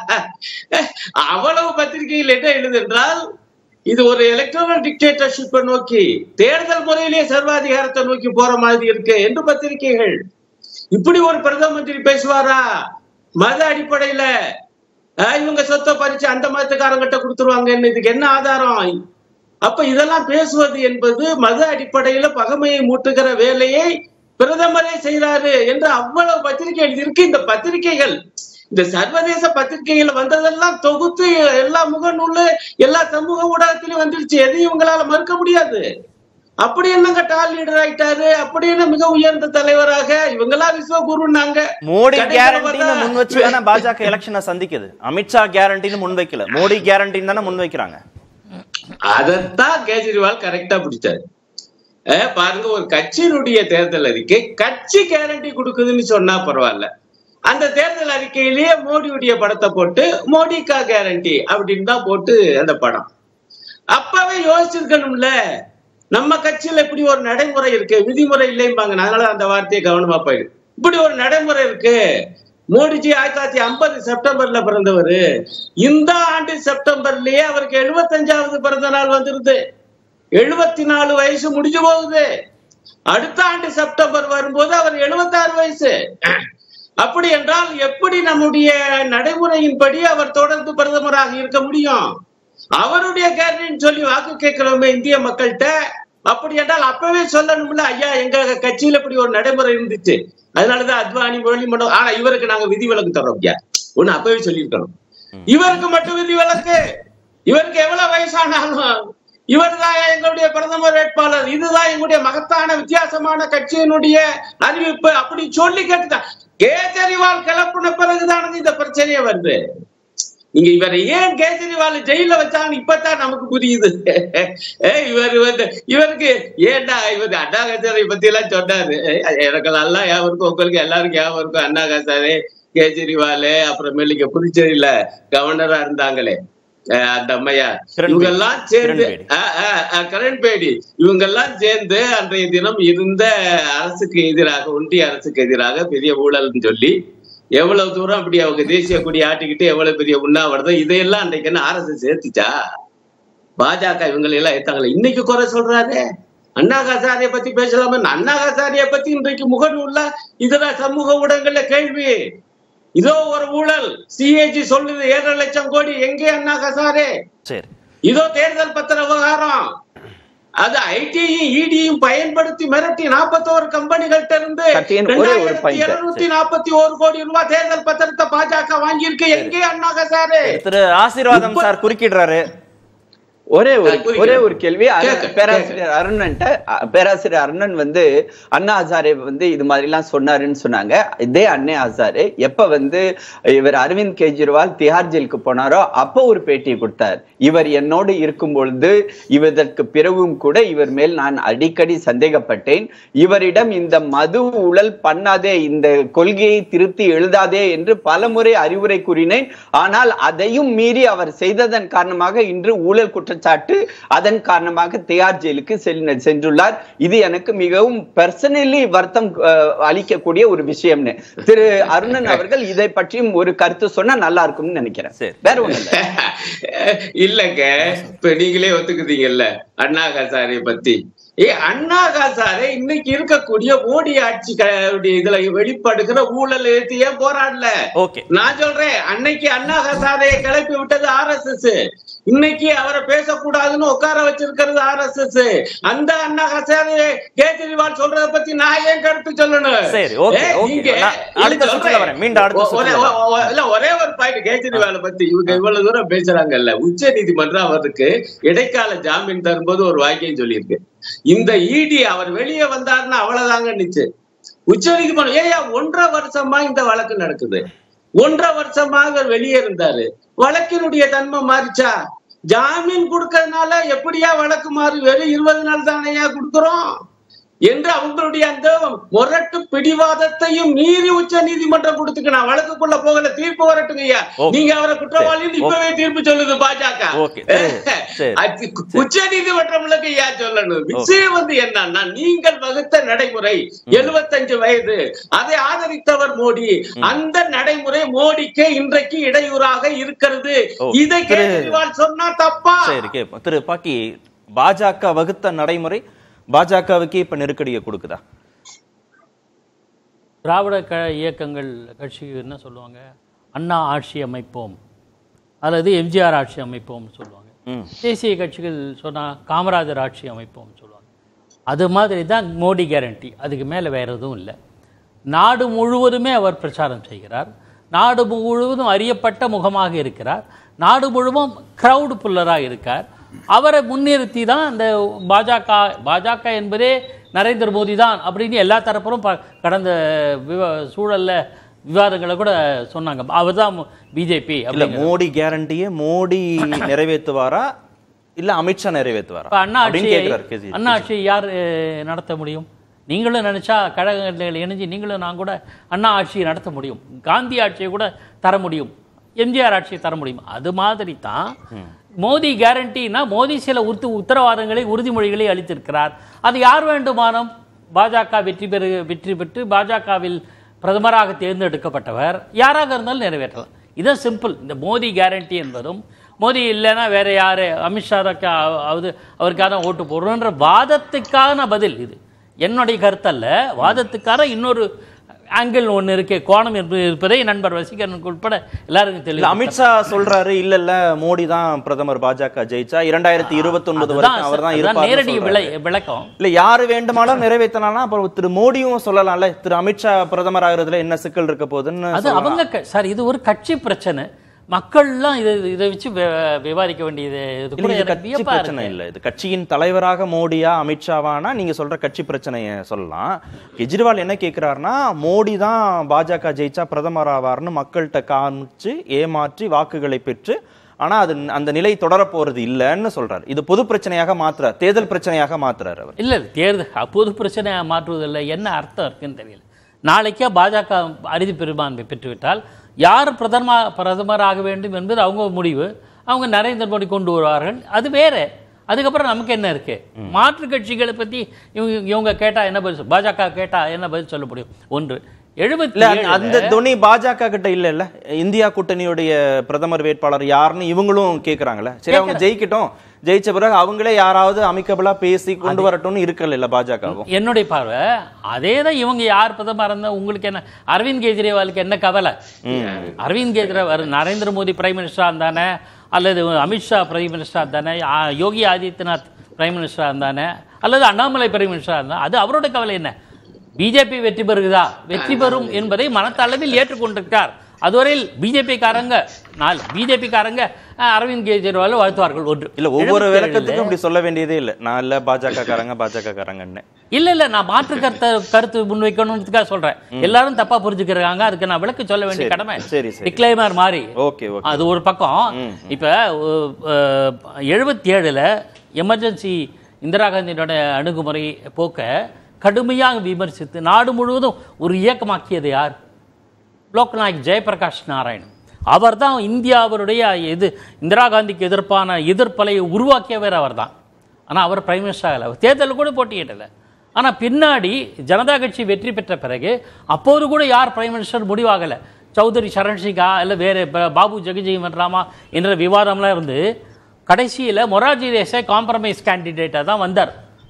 அவ்வளவு பத்திரிகையில் என்ன எழுது என்றால் இது ஒரு எலக்ட்ரல் டிக்டேட்டர்ஷிப்பை நோக்கி தேர்தல் முறையிலேயே சர்வாதிகாரத்தை நோக்கி போற மாதிரி இருக்கு என்று பத்திரிகைகள் இப்படி ஒரு பிரதம மந்திரி பேசுவாரா மத அடிப்படையில ஆஹ், இவங்க சொத்தை பறிச்சு அந்த மதத்துக்காரங்கிட்ட கொடுத்துருவாங்கன்னு இதுக்கு என்ன ஆதாரம் அப்ப இதெல்லாம் பேசுவது என்பது மத அடிப்படையில பகமையை மூட்டுகிற வேலையை பிரதமரே செய்றாரு என்று அவ்வளவு பத்திரிகை எழுதியிருக்கு இந்த பத்திரிகைகள் இந்த சர்வதேச பத்திரிகைகள் வந்ததெல்லாம் தொகுத்து எல்லா முகநூலு எல்லா சமூக ஊடகத்திலும் வந்துருச்சு எதையும் இவங்களால மறுக்க முடியாது அப்படி என்னங்க டால் லீடர் ஆயிட்டாரு அப்படி என்ன மிக உயர்ந்த தலைவராக இவங்களா விஸ்வகுருன்னாங்க மோடி கடைசியில கேரண்டின்னு பார்த்தா- முன் வச்சு தானே பாஜக எலெக்ஷனை சந்திக்குது அமித்ஷா கேரண்டின்னு முன் வைக்கல மோடி கேரண்டின்னு தானே முன் வைக்கிறாங்க அதத்தான் கேஜ்ரிவால் கரெக்டா பிடிச்சாரு அஹ் பாருங்க ஒரு கட்சியினுடைய தேர்தல் அறிக்கை கட்சி கேரண்டி கொடுக்குதுன்னு சொன்னா பரவாயில்ல அந்த தேர்தல் அறிக்கையிலேயே மோடியுடைய படத்தை போட்டு மோடிக்கா கேரண்டி அப்படின்னு தான் போட்டு அந்த படம் அப்பவே யோசிச்சிருக்கணும்ல நம்ம கட்சியில இப்படி ஒரு நடைமுறை இருக்கு விதிமுறை இல்லைம்பாங்க அதனால அந்த வார்த்தையை கவனமா போயிடு இப்படி ஒரு நடைமுறை இருக்கு மோடிஜி ஆயிரத்தி தொள்ளாயிரத்தி ஐம்பது செப்டம்பர்ல பிறந்தவர் இந்த ஆண்டு செப்டம்பர்லயே அவருக்கு எழுபத்தஞ்சாவது பிறந்த நாள் வந்துருது எழுபத்தி நாலு வயசு முடிஞ்சு போகுது அடுத்த ஆண்டு செப்டம்பர் வரும்போது அவர் எழுபத்தாறு வயசு அப்படி என்றால் எப்படி நம்முடைய நடைமுறையின்படி அவர் தொடர்ந்து பிரதமராக இருக்க முடியும் அவருடைய கேரண்டின்னு சொல்லி வாக்கு கேட்கிறோமே இந்திய மக்கள்கிட்ட அப்படி என்றால் அப்பவே சொல்லணும்ல ஐயா எங்க கட்சியில இப்படி ஒரு நடைமுறை இருந்துச்சு அதனாலதான் அத்வானி முரளி மண்டலம் ஆனா இவருக்கு நாங்க விதிவிலக்கு தரோம் ஐயா ஒண்ணு அப்பவே சொல்லியிருக்கணும் இவருக்கு மட்டும் விதிவிலக்கு இவருக்கு எவ்வளவு வயசானாலும் இவர் தான் எங்களுடைய பிரதமர் வேட்பாளர் இதுதான் எங்களுடைய மகத்தான வித்தியாசமான கட்சியினுடைய அறிவிப்பு அப்படி சொல்லி கேட்டுதான் கேஜரிவால் கிளப்புன பிறகுதானது இந்த பிரச்சனையே வருது நீங்க இவரை ஏன் கேஜரிவால் ஜெயில வச்சாங்கன்னு இப்பதான் நமக்கு புரியுது ஏய், இவர் வந்து இவருக்கு ஏன்டா இவர் அண்ணா ஹசாரை பத்தி எல்லாம் சொன்னாரு ஏய், எனக்கு நல்லா ஞாபகம் இருக்கும் உங்களுக்கு எல்லாருக்கும் ஞாபகம் இருக்கும் அண்ணா ஹசாரே கேஜரிவால் அப்புறமேலுக்கு புதுச்சேரியில கவர்னரா இருந்தாங்களே அஹ் அந்த அம்மையார் கிரண் இவங்க பேடி. எல்லாம் சேர்ந்து கிரண் பேடி. அஹ் அஹ் அஹ் கிரண்பேடி இவங்க எல்லாம் சேர்ந்து அன்றைய தினம் இருந்த அரசுக்கு எதிராக ஒன்றிய அரசுக்கு எதிராக பெரிய ஊழல்னு சொல்லி எவ்வளவு தூரம் அப்படி அவங்க தேசிய கொடி ஆட்டிக்கிட்டு எவ்வளவு பெரிய உண்ணாவிரதம் இதையெல்லாம் அன்றைக்கு என்ன அரசு சேர்த்துச்சா பாஜக இவங்களை எல்லாம் ஏத்தாங்களே இன்னைக்கு குறை சொல்றாரு அண்ணா ஹசாரியை பத்தி பேசலாமே அண்ணா ஹசாரியை பத்தி இன்றைக்கு முகநூல்ல இதர சமூக ஊடகங்கள்ல கேள்வி இதோ ஒரு ஊழல் சிஏஜி சொல்லுது ஏழரை லட்சம் கோடி எங்கே அண்ணா ஹசாரே சரி இதோ தேர்தல் பத்திர விவகாரம் அது ஐடியும் இடியும் பயன்படுத்தி மிரட்டி நாற்பத்தோரு கம்பெனிகள்ட்ட இருந்து கட்டியன் ஒரே ஒரு point. இருநூத்தி நாற்பத்தி ஒரு கோடி ரூபாய் தேர்தல் பத்திரத்தை பாஜக வாங்கியிருக்கு எங்கே அண்ணா ஹசாரே திரு ஆசீர்வாதம் சார் குறுக்கிடுறாரு ஒரே ஒரு புரியுது. ஒரே ஒரு கேள்வி அருண் கேக்க, பேராசிரியர் அருணன்ட்ட அ, பேராசிரியர் அருணன் வந்து அண்ணா ஹசாரே வந்து இது மாதிரி எல்லாம் சொன்னாருன்னு சொன்னாங்க இதே அண்ணே ஹசாரே எப்ப வந்து இவர் அரவிந்த் கெஜ்ரிவால் திஹார் ஜெயிலுக்கு போனாரோ அப்போ ஒரு பேட்டியை கொடுத்தார் இவர் என்னோடு இருக்கும் பொழுது இவதற்கு பிறகும் கூட இவர் மேல் நான் அடிக்கடி சந்தேகப்பட்டேன் இவரிடம் இந்த மது ஊழல் பண்ணாதே இந்த கொள்கையை திருத்தி எழுதாதே என்று பலமுறை அறிவுரை கூறினேன் ஆனால் அதையும் மீறி அவர் செய்ததன் காரணமாக இன்று ஊழல் குற்றச்சாட்டு அதன் காரணமாக தியார் ஜெயிலுக்கு செல்~ சென்றுள்ளார் இது எனக்கு மிகவும் பர்சனலி வருத்தம் அஹ், அளிக்கக்கூடிய ஒரு விஷயம்னு திரு அருணன் அவர்கள் இதை பற்றியும் ஒரு கருத்து சொன்னா நல்லா இருக்கும்னு நினைக்கிறேன் சரி. வேற ஒண்ணு இல்ல இல்லங்க இப்ப நீங்களே ஒத்துக்குதீங்கல்ல அண்ணா ஹசாரே பத்தி ஏ அண்ணா ஹசாரே இன்னைக்கு இருக்கக்கூடிய மோடி ஆட்சி க- இதுல வெளிப்படுகிற ஊழல் எடுத்து ஏன் போராடல ஓகே நான் சொல்றேன் அன்னைக்கு அண்ணா ஹசாரையை கிளப்பி விட்டது ஆர்எஸ்எஸ் இன்னைக்கு அவரை பேசக்கூடாதுன்னு உட்கார வச்சிருக்கிறது ஆர்எஸ்எஸ் அந்த அண்ணா ஹசாரே கேஜ்ரிவால் சொல்றத பத்தி நான் ஏன் கருத்து சொல்லணும் சரி, okay, ஏய், okay. நீங்க- நான் அடுத்த இல்ல, சுற்றுல சொல்றேன். வரேன். மீண்டும் அடுத்த ஒ- ஒரே- சுற்றுல ஒ- ஒ- இல்ல, ஒரே ஒரு பாயிண்ட் கேஜ்ரிவால பத்தி இவங்க இவ்வளவு தூரம் பேசுறாங்கல்ல உச்ச நீதிமன்றம் அவருக்கு இடைக்கால ஜாமீன் தரும்போது ஒரு வாக்கியம் சொல்லியிருக்கு இந்த இடி அவர் வெளியே வந்தாருன்னா அவ்வளவுதாங்க நிச்சு உச்ச நீதிமன்றம் ஏயா ஒன்றரை வருஷமா இந்த வழக்கு நடக்குது ஒன்றரை வருஷமா அவர் வெளியே இருந்தாரு வழக்கினுடைய தன்மை மாறிச்சா ஜாமீன் கொடுக்கறதுனால எப்படியா வழக்கு மாறி வெறும் இருபது நாள் தானையா கொடுக்குறோம் என்று அவங்களுடைய அந்த முரட்டு பிடிவாதத்தையும் மீறி உச்ச நீதிமன்றம் கொடுத்துக்கு நான் வழக்குக்குள்ள போகல தீர்ப்பு வரட்டுங்க ஐயா Okay. நீங்க அவரை குற்றவாளின்னு இப்பவே தீர்ப்பு சொல்லுது பாஜக Okay. சரி, சரி. அது உச்ச நீதிமன்றம்லுக்கு ஐயா சொல்லணும் விஷயம் வந்து என்னன்னா நீங்கள் வகுத்த நடைமுறை 75 வயது அதை ஆதரித்தவர் மோடி அந்த நடைமுறை மோடிக்கு இன்றைக்கு இடையூறாக இருக்கிறது ஓ, இதை திரு- கேஜ்ரிவால் சொன்னா தப்பா சரி கேட்போம் திரு பாக்கி பாஜக வகுத்த நடைமுறை பாஜகவுக்கே இப்ப நெருக்கடியை கொடுக்குதா திராவிட க இயக்கங்கள் கட்சி என்ன சொல்லுவாங்க அண்ணா ஆட்சி அமைப்போம் அல்லது எம்ஜிஆர் ஆட்சி அமைப்போம்னு சொல்லுவாங்க ம். தேசிய கட்சிகள் சொன்னால் காமராஜர் ஆட்சி அமைப்போம்னு சொல்லுவாங்க அது மாதிரி தான் மோடி கேரண்டி அதுக்கு மேலே வேற எதுவும் இல்லை நாடு முழுவதுமே அவர் பிரச்சாரம் செய்கிறார் நாடு முழுவதும் அறியப்பட்ட முகமாக இருக்கிறார் நாடு முழுவதும் கிரவுட் புல்லராக இருக்கார் அவரை முன்னிறுத்தி தான் இந்த பாஜக பாஜக என்பதே நரேந்திர மோடி தான் அப்படின்னு எல்லா தரப்பிலும் ப- கடந்த விவ சூழல்ல விவாதங்களை கூட சொன்னாங்க அவர் தான் பிஜேபி இல்ல மோடி கேரண்டியே மோடி நிறைவேற்றுவாரா இல்ல அமித்ஷா நிறைவேற்றுவாரா இப்போ அண்ணா அப்படின்னு ஆட்சியை கேட்கிறார் கேஜி அண்ணா ஆட்சியை யார் அஹ், நடத்த முடியும் நீங்களும் நினைச்சா கழகங்களில் இணைஞ்சு நீங்களும் நான் கூட அண்ணா ஆட்சியை நடத்த முடியும் காந்தி ஆட்சியை கூட தர முடியும் எம்ஜிஆர் ஆட்சியை தர முடியும் அது மாதிரி தான் மோடி கேரண்டினா மோடி சில உத்து உத்தரவாதங்களை உறுதிமொழிகளை அளித்திருக்கிறார் அது யார் வேண்டுமானும் பாஜக வெற்றி பெறு வெற்றி பெற்று பாஜகவில் பிரதமராக தேர்ந்தெடுக்கப்பட்டவர் யாராக இருந்தாலும் நிறைவேற்றலாம் இதான் சிம்பிள் இந்த மோடி கேரண்டி என்பதும் மோடி இல்லைன்னா வேற யாரு அமித்ஷா அது அவருக்காக ஓட்டு போடுறோன்ற வாதத்துக்கான பதில் இது என்னுடைய கருத்தல்ல வாதத்துக்கான இன்னொரு ஆங்கிள் ஒன்று இருக்கே கோணம் என்பது இருப்பதை நண்பர் வசீகரனுக்கு உட்பட எல்லாருக்கும் இல்ல தெளிவு அமித்ஷா சொல்றாரு இல்ல இல்ல மோடி தான் பிரதமர் பாஜக ஜெயிச்சா இரண்டாயிரத்தி இருபத்தி ஒன்பது அதுதான் வரைக்கும் அவர் தான் அதுதான் நேரடி இருப்பார் விளை விளக்கம் இல்ல யாரு வேண்டுமானாலும் நிறைவேற்றலாம் அப்புறம் திரு மோடியும் சொல்லலாம்ல திரு அமித்ஷா பிரதமர் ஆகுறதுல என்ன சிக்கல் இருக்க போகுதுன்னு அது சொல்லலாம். அவங்க க- சார் இது ஒரு கட்சி பிரச்சனை மக்கள்லாம் இதை இதை வச்சு வி- விவாதிக்க வேண்டியது இது இல்ல கூட இது எனக்கு கட்சி வியப்பா பிரச்சனை இருக்கு. இல்ல இது கட்சியின் தலைவராக மோடியா அமித்ஷாவானா நீங்க சொல்ற கட்சி பிரச்சனைய சொல்லலாம் கெஜ்ரிவால் என்ன கேக்குறாருன்னா மோடி தான் பாஜக ஜெயிச்சா பிரதமர் ஆவார்னு மக்கள்கிட்ட காமிச்சு ஏமாற்றி வாக்குகளை பெற்று ஆனா அது அந்த நிலை தொடர போறது இல்லைன்னு சொல்றாரு இது பொது பிரச்சனையாக மாத்துறார் தேர்தல் பிரச்சனையாக மாத்துறாரு அவர் இல்ல இல்ல, தேர்தல் பொது பிரச்சனையை மாற்றுவதில்லை என்ன அர்த்தம் இருக்குன்னு தெரியல நாளைக்கே பாஜக அறுதி பெரும்பான்மை பெற்றுவிட்டால் யார் பிரதம பிரதமர் ஆக வேண்டும் என்பது அவங்க முடிவு அவங்க நரேந்திர மோடி கொண்டு வருவார்கள் அது வேற அதுக்கப்புறம் நமக்கு என்ன இருக்கு மாற்று கட்சிகளை பத்தி இவங்க இவங்க கேட்டா என்ன பதில் சொல்- பாஜக கேட்டா என்ன பதில் சொல்ல முடியும் ஒன்று எழுபத்தி இல்ல அந்த- அந்த துணி பாஜக கிட்ட இல்ல இல்ல இந்தியா கூட்டணியுடைய பிரதமர் வேட்பாளர் யாருன்னு இவங்களும் கேக்குறாங்கல்ல சரி அவங்க ஜெயிக்கட்டும் ஜெயிச்ச பிறகு அவங்களே யாராவது அமைக்கபிளா பேசி கொண்டு வரட்டும்னு இருக்கல இல்ல பாஜகவும் என்னுடைய பார்வை அதே தான் இவங்க யார் பிரதமர் இருந்தா உங்களுக்கு என்ன அரவிந்த் கெஜ்ரிவாலுக்கு என்ன கவலை அரவிந்த் கெஜ்ரிவால் நரேந்திர மோடி பிரைம் மினிஸ்டரா இருந்தானே அல்லது அமித்ஷா பிரைம் மினிஸ்டரா இருந்தானே ஆ, யோகி ஆதித்யநாத் பிரைம் மினிஸ்டரா இருந்தானே அல்லது அண்ணாமலை பிரைம் மினிஸ்டரா இருந்தா அது அவரோட கவலை என்ன பிஜேபி வெற்றி பெறுகிறதா வெற்றி பெறும் என்பதை மனத்தளவில் ஏற்றுக்கொண்டிருக்கார் அதுவரையில் பிஜேபி காரங்க நாலு பிஜேபி காரங்க அரவிந்த் கெஜ்ரிவால் வாழ்த்துவார்கள் ஒன்று இல்ல ஒவ்வொரு 77 விளக்கத்துக்கும் இப்படி சொல்ல வேண்டியதே இல்ல நான் இல்ல பாஜக காரங்க பாஜக காரங்கன்னு இல்ல இல்ல நான் மாற்று கருத்தை கருத்து முன்வைக்கணும்ன்றதுக்காக சொல்றேன் எல்லாரும் தப்பா புரிஞ்சுக்கிறாங்க அதுக்கு நான் விளக்கு சொல்ல வேண்டிய சரி, கடமை சரி, சரி. டிக்ளைமர் மாதிரி ஓகே ஓகே அது ஒரு பக்கம் இப்ப எழுபத்தி ஏழுல எமர்ஜென்சி இந்திரா காந்தியோட அணுகுமுறை போக்க கடுமையாக விமர்சித்து நாடு முழுவதும் ஒரு இயக்கமாக்கியது யார் லோக்நாயக் ஜெயபிரகாஷ் நாராயணன் அவர் தான் இந்தியாவுடைய இது இந்திரா காந்திக்கு எதிர்ப்பான எதிர்ப்பலையை உருவாக்கியவர் அவர் தான் ஆனால் அவர் பிரைம் மினிஸ்டர் ஆகலை அவர் தேர்தலில் கூட போட்டியிடலை ஆனால் பின்னாடி ஜனதா கட்சி வெற்றி பெற்ற பிறகு அப்போது கூட யார் பிரைம் மினிஸ்டர் முடிவாகலை சௌதரி சரண் சிங்கா இல்லை வேறு ப- பாபு ஜெகஜீவன் ராமா என்ற விவாதம்லாம் இருந்து கடைசியில் மொரார்ஜி தேசாய் காம்ப்ரமைஸ் கேண்டிடேட்டாக தான் வந்தார்